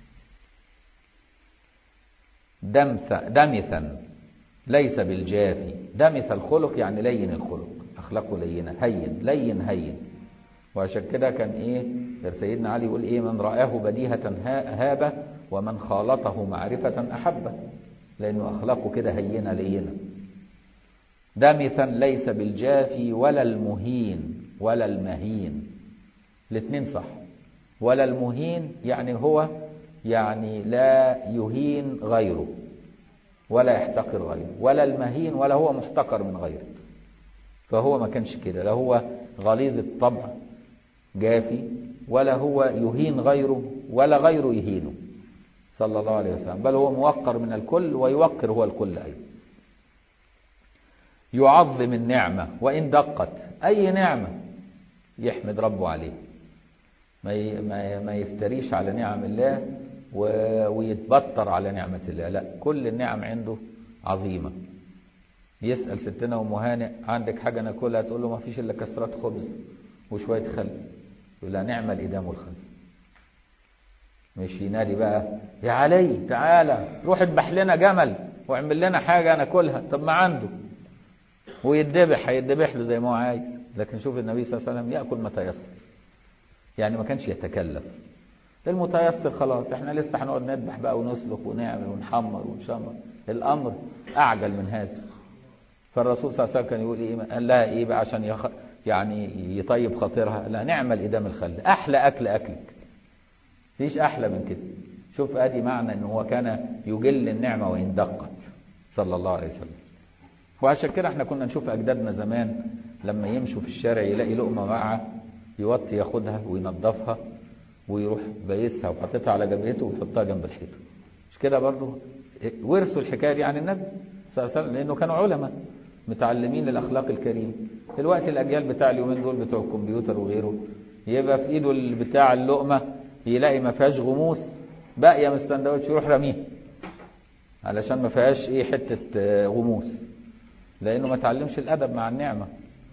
دمثا دمثا ليس بالجافي دمث الخلق يعني لين الخلق أخلاقه لينة هين لين هين وعشان كده كان إيه سيدنا علي يقول إيه من رآه بديهة هابة ومن خالطه معرفة أحبه لأنه أخلاقه كده هينة لينة دمثا ليس بالجافي ولا المهين ولا المهين الاثنين صح ولا المهين يعني هو يعني لا يهين غيره ولا يحتقر غيره ولا المهين ولا هو محتقر من غيره فهو ما كانش كده لا هو غليظ الطبع جافي ولا هو يهين غيره ولا غيره يهينه صلى الله عليه وسلم بل هو موقر من الكل ويوقر هو الكل أيضا يعظم النعمة وإن دقت أي نعمة يحمد ربه عليه ما ما ما يفتريش على نعم الله ويتبطر على نعمة الله لا كل النعم عنده عظيمة يسأل ستنا أم هانئ عندك حاجة ناكلها تقول له ما فيش إلا كسرات خبز وشوية خل يقول لها نعم الإدام والخل مش ينادي بقى يا علي تعالى روح اذبح لنا جمل واعمل لنا حاجة ناكلها طب ما عنده ويدبح هيدبح له زي ما هو عايز لكن شوف النبي صلى الله عليه وسلم يأكل ما تيسر يعني ما كانش يتكلف المتيسر خلاص احنا لسه هنقعد نذبح بقى ونسلك ونعمل ونحمر ونشمر الامر اعجل من هذا فالرسول صلى الله عليه وسلم كان يقول ايه قال لها ايه بقى عشان يخ... يعني يطيب خاطرها لا نعمل ادام الخل احلى اكل اكلك ليش احلى من كده شوف ادي معنى ان هو كان يجل النعمه وان دقت صلى الله عليه وسلم وعشان كده احنا كنا نشوف اجدادنا زمان لما يمشوا في الشارع يلاقي لقمه معه يوطي ياخدها وينظفها ويروح بايسها وحاططها على جبهته ويحطها جنب الحيطه مش كده برضه ورثوا الحكايه دي عن النبي صلى الله عليه وسلم لانه كانوا علماء متعلمين الاخلاق الكريمه دلوقتي الاجيال بتاع اليومين دول بتوع الكمبيوتر وغيره يبقى في ايده بتاع اللقمه يلاقي ما فيهاش غموس باقيه من السندوتش يروح راميها علشان ما فيهاش ايه حته غموس لانه ما تعلمش الادب مع النعمه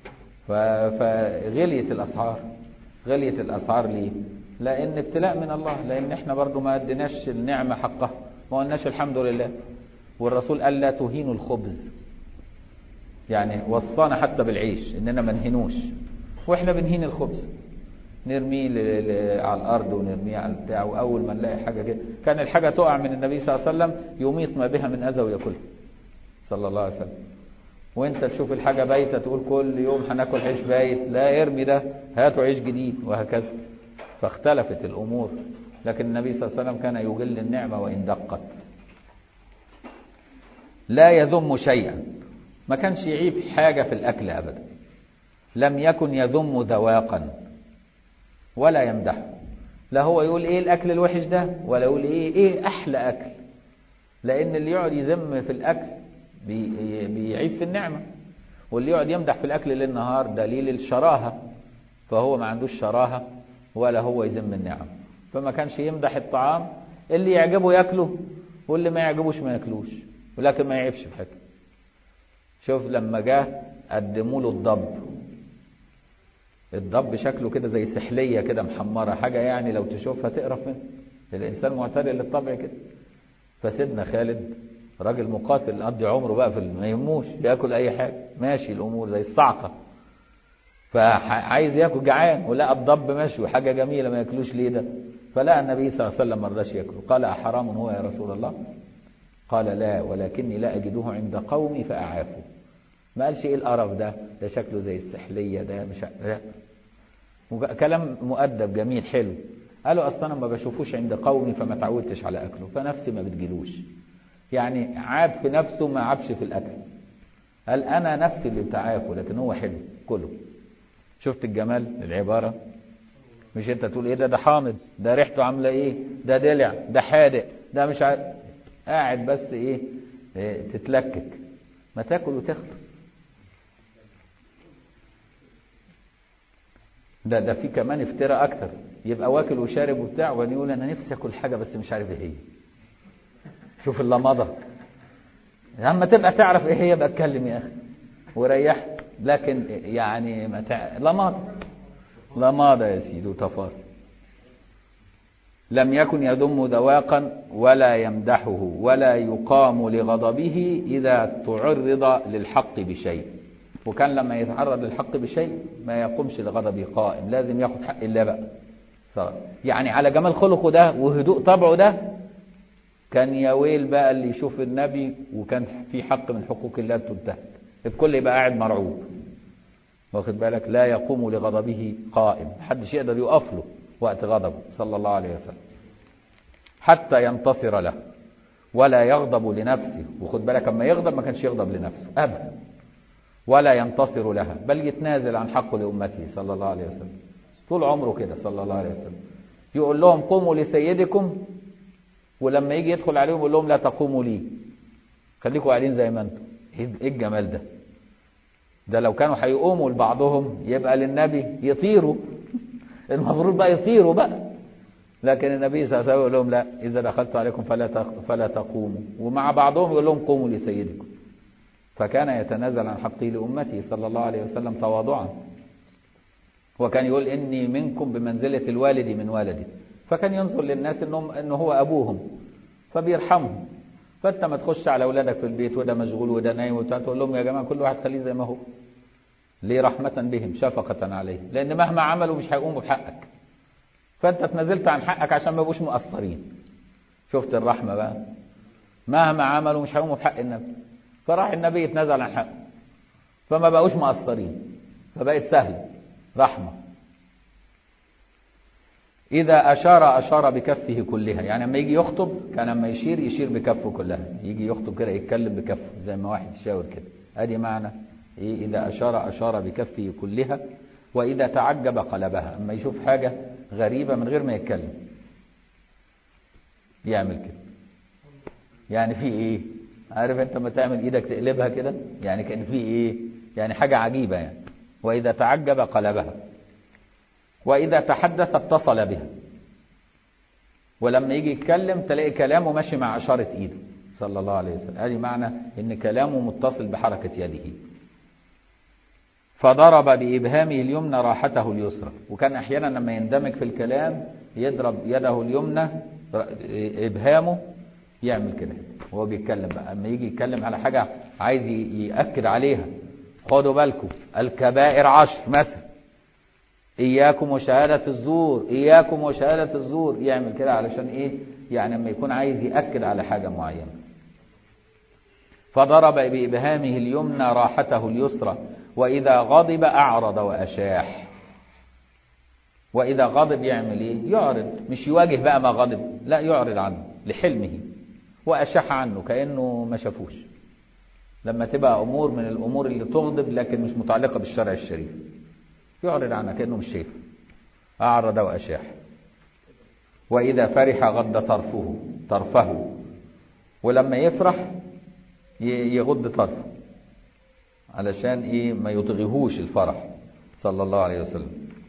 فغليت الاسعار غليت الاسعار ليه لان ابتلاء من الله لان احنا برضو ما اديناش النعمه حقها ما قلناش الحمد لله والرسول قال لا تهينوا الخبز يعني وصانا حتى بالعيش اننا ما نهينوش واحنا بنهين الخبز نرميه ل- ل- على الارض ونرميه على البتاع واول ما نلاقي حاجه كده كان الحاجه تقع من النبي صلى الله عليه وسلم يميط ما بها من اذى وياكلها صلى الله عليه وسلم وانت تشوف الحاجه بايته تقول كل يوم هناكل عيش بايت لا ارمي ده هاتوا عيش جديد وهكذا فاختلفت الامور لكن النبي صلى الله عليه وسلم كان يجل النعمه وان دقت لا يذم شيئا ما كانش يعيب حاجه في الاكل ابدا لم يكن يذم ذواقا ولا يمدحه لا هو يقول ايه الاكل الوحش ده ولا يقول ايه ايه احلى اكل لان اللي يقعد يذم في الاكل بي- بيعيب في النعمه واللي يقعد يمدح في الاكل ليل نهار دليل الشراهه فهو ما عندوش شراهه ولا هو يذم النعم فما كانش يمدح الطعام اللي يعجبه ياكله واللي ما يعجبوش ما ياكلوش ولكن ما يعيبش في حاجه شوف لما جه قدموا له الضب الضب شكله كده زي سحليه كده محمره حاجه يعني لو تشوفها تقرف منها الانسان معتدل للطبع كده فسيدنا خالد راجل مقاتل قضي عمره بقى في ال- ما يهموش ياكل اي حاجه ماشي الامور زي الصعقه فعايز ياكل جعان ولقى الضب مشوي حاجه جميله ما ياكلوش ليه ده فلقى النبي صلى الله عليه وسلم ما رضاش ياكله قال احرام هو يا رسول الله قال لا ولكني لا اجده عند قومي فاعافه ما قالش ايه القرف ده ده شكله زي السحليه ده مش ع- لا وج- كلام مؤدب جميل حلو قالوا اصلا انا ما بشوفوش عند قومي فما تعودتش على اكله فنفسي ما بتجيلوش يعني عاب في نفسه ما عابش في الاكل قال انا نفسي اللي بتعافه لكن هو حلو كله شفت الجمال العباره مش انت تقول ايه ده ده حامض ده ريحته عامله ايه ده دلع ده حادق ده مش عارف قاعد بس ايه, إيه تتلكك ما تاكل وتخلص ده ده في كمان افتراء اكتر يبقى واكل وشارب وبتاع وبعدين يقول انا نفسي اكل حاجه بس مش عارف ايه هي شوف اللمضه اما تبقى تعرف ايه هي بقى اتكلم يا اخي وريحت لكن يعني ما تع... لمضه لمضه يا سيدي وتفاصيل لم يكن يذم ذواقا ولا يمدحه ولا يقام لغضبه إذا تعرض للحق بشيء وكان لما يتعرض للحق بشيء ما يقومش لغضبه قائم لازم ياخد حق الله بقى صار. يعني على جمال خلقه ده وهدوء طبعه ده كان يا ويل بقى اللي يشوف النبي وكان في حق من حقوق الله تنتهك الكل يبقى قاعد مرعوب واخد بالك لا يقوم لغضبه قائم محدش يقدر يقف له وقت غضبه صلى الله عليه وسلم حتى ينتصر له ولا يغضب لنفسه وخد بالك اما يغضب ما كانش يغضب لنفسه ابدا ولا ينتصر لها بل يتنازل عن حقه لامته صلى الله عليه وسلم طول عمره كده صلى الله عليه وسلم يقول لهم قوموا لسيدكم ولما يجي يدخل عليهم يقول لهم لا تقوموا لي خليكم قاعدين زي ما انتم ايه الجمال ده ده لو كانوا هيقوموا لبعضهم يبقى للنبي يطيروا المفروض بقى يطيروا بقى لكن النبي صلى الله عليه وسلم يقول لهم لا اذا دخلت عليكم فلا فلا تقوموا ومع بعضهم يقول لهم قوموا لسيدكم فكان يتنازل عن حقه لامته صلى الله عليه وسلم تواضعا وكان يقول اني منكم بمنزله الوالد من ولدي فكان ينظر للناس انهم ان هو ابوهم فبيرحمهم فانت ما تخش على اولادك في البيت وده مشغول وده نايم وتقول لهم يا جماعه كل واحد خليه زي ما هو ليه رحمة بهم شفقة عليهم لأن مهما عملوا مش هيقوموا بحقك فأنت تنازلت عن حقك عشان ما يبقوش مقصرين شفت الرحمة بقى مهما عملوا مش هيقوموا بحق النبي فراح النبي يتنازل عن حقه فما بقوش مقصرين فبقت سهلة رحمة إذا أشار أشار بكفه كلها يعني لما يجي يخطب كان لما يشير يشير بكفه كلها يجي يخطب كده يتكلم بكفه زي ما واحد يشاور كده أدي معنى إيه إذا أشار أشار بكفه كلها وإذا تعجب قلبها أما يشوف حاجة غريبة من غير ما يتكلم يعمل كده يعني في إيه عارف أنت ما تعمل إيدك تقلبها كده يعني كان في إيه يعني حاجة عجيبة يعني وإذا تعجب قلبها وإذا تحدث اتصل بها ولما يجي يتكلم تلاقي كلامه ماشي مع إشارة إيده صلى الله عليه وسلم هذه معنى إن كلامه متصل بحركة يده فضرب بإبهامه اليمنى راحته اليسرى وكان أحيانا لما يندمج في الكلام يضرب يده اليمنى إبهامه يعمل كده وهو بيتكلم بقى أما يجي يتكلم على حاجة عايز يأكد عليها خدوا بالكم الكبائر عشر مثلا إياكم وشهادة الزور إياكم وشهادة الزور يعمل كده علشان إيه يعني لما يكون عايز يأكد على حاجة معينة فضرب بإبهامه اليمنى راحته اليسرى وإذا غضب أعرض وأشاح وإذا غضب يعمل إيه يعرض مش يواجه بقى ما غضب لا يعرض عنه لحلمه وأشاح عنه كأنه ما شافوش لما تبقى أمور من الأمور اللي تغضب لكن مش متعلقة بالشرع الشريف يعرض عنها كأنه مش شايف أعرض وأشاح وإذا فرح غض طرفه طرفه ولما يفرح يغض طرفه علشان إيه ما يطغيهوش الفرح صلى الله عليه وسلم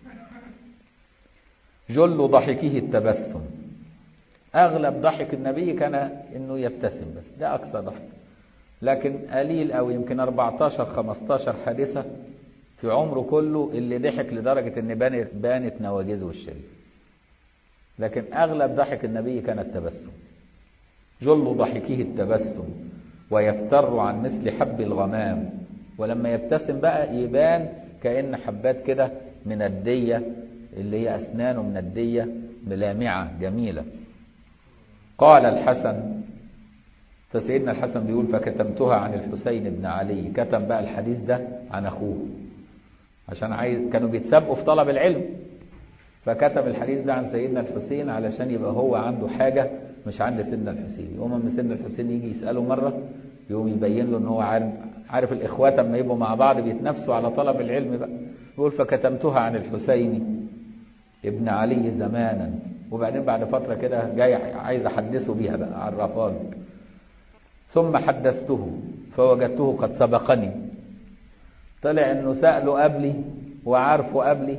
جل ضحكه التبسم أغلب ضحك النبي كان إنه يبتسم بس ده أكثر ضحك لكن قليل أو يمكن 14 15 حادثة في عمره كله اللي ضحك لدرجة إن بانت, بانت نواجذه الشريف لكن أغلب ضحك النبي كان التبسم جل ضحكه التبسم ويفتر عن مثل حب الغمام ولما يبتسم بقى يبان كأن حبات كده من الدية اللي هي أسنانه من الدية ملامعة جميلة قال الحسن فسيدنا الحسن بيقول فكتمتها عن الحسين بن علي كتم بقى الحديث ده عن أخوه عشان عايز كانوا بيتسابقوا في طلب العلم فكتب الحديث ده عن سيدنا الحسين علشان يبقى هو عنده حاجة مش عند سيدنا الحسين يقوم اما سيدنا الحسين يجي يسأله مرة يقوم يبين له ان هو عارف, عارف الاخوات اما يبقوا مع بعض بيتنافسوا على طلب العلم بقى يقول فكتمتها عن الحسين ابن علي زمانا وبعدين بعد فترة كده جاي عايز احدثه بيها بقى عرفان ثم حدثته فوجدته قد سبقني طلع انه سأله قبلي وعارفه قبلي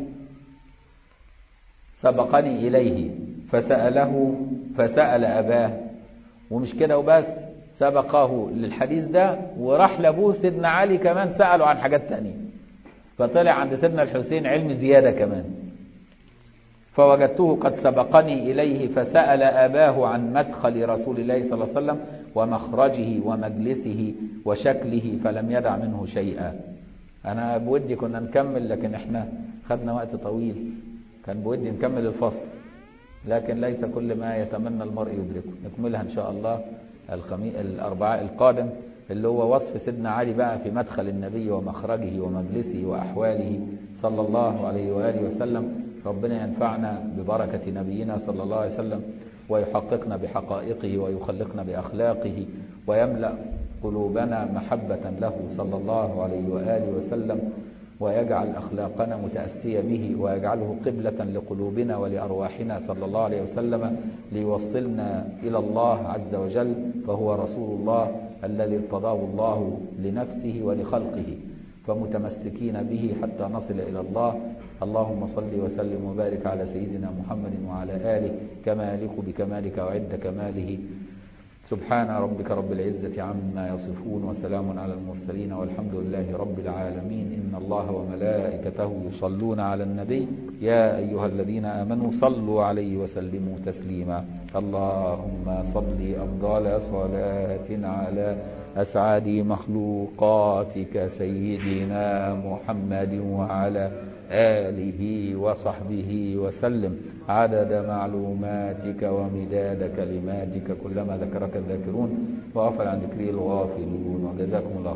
سبقني إليه فسأله فسأل أباه ومش كده وبس سبقه للحديث ده وراح لابوه سيدنا علي كمان سأله عن حاجات تانية فطلع عند سيدنا الحسين علم زيادة كمان فوجدته قد سبقني إليه فسأل أباه عن مدخل رسول الله صلى الله عليه وسلم ومخرجه ومجلسه وشكله فلم يدع منه شيئا أنا بودي كنا نكمل لكن احنا خدنا وقت طويل كان بودي نكمل الفصل لكن ليس كل ما يتمنى المرء يدركه نكملها إن شاء الله الخمي... الأربعاء القادم اللي هو وصف سيدنا علي بقى في مدخل النبي ومخرجه ومجلسه وأحواله صلى الله عليه وآله وسلم ربنا ينفعنا ببركة نبينا صلى الله عليه وسلم ويحققنا بحقائقه ويخلقنا بأخلاقه ويملأ قلوبنا محبة له صلى الله عليه وآله وسلم ويجعل أخلاقنا متأسية به ويجعله قبلة لقلوبنا ولأرواحنا صلى الله عليه وسلم ليوصلنا إلى الله عز وجل فهو رسول الله الذي ارتضاه الله لنفسه ولخلقه فمتمسكين به حتى نصل إلى الله اللهم صل وسلم وبارك على سيدنا محمد وعلى آله كما يليق بكمالك وعد كماله سبحان ربك رب العزة عما يصفون وسلام على المرسلين والحمد لله رب العالمين إن الله وملائكته يصلون على النبي يا أيها الذين آمنوا صلوا عليه وسلموا تسليما اللهم صل أفضل صلاة على أسعد مخلوقاتك سيدنا محمد وعلى آله وصحبه وسلم عدد معلوماتك ومداد كلماتك كلما ذكرك الذاكرون وغفل عن ذكره الغافلون وجزاكم الله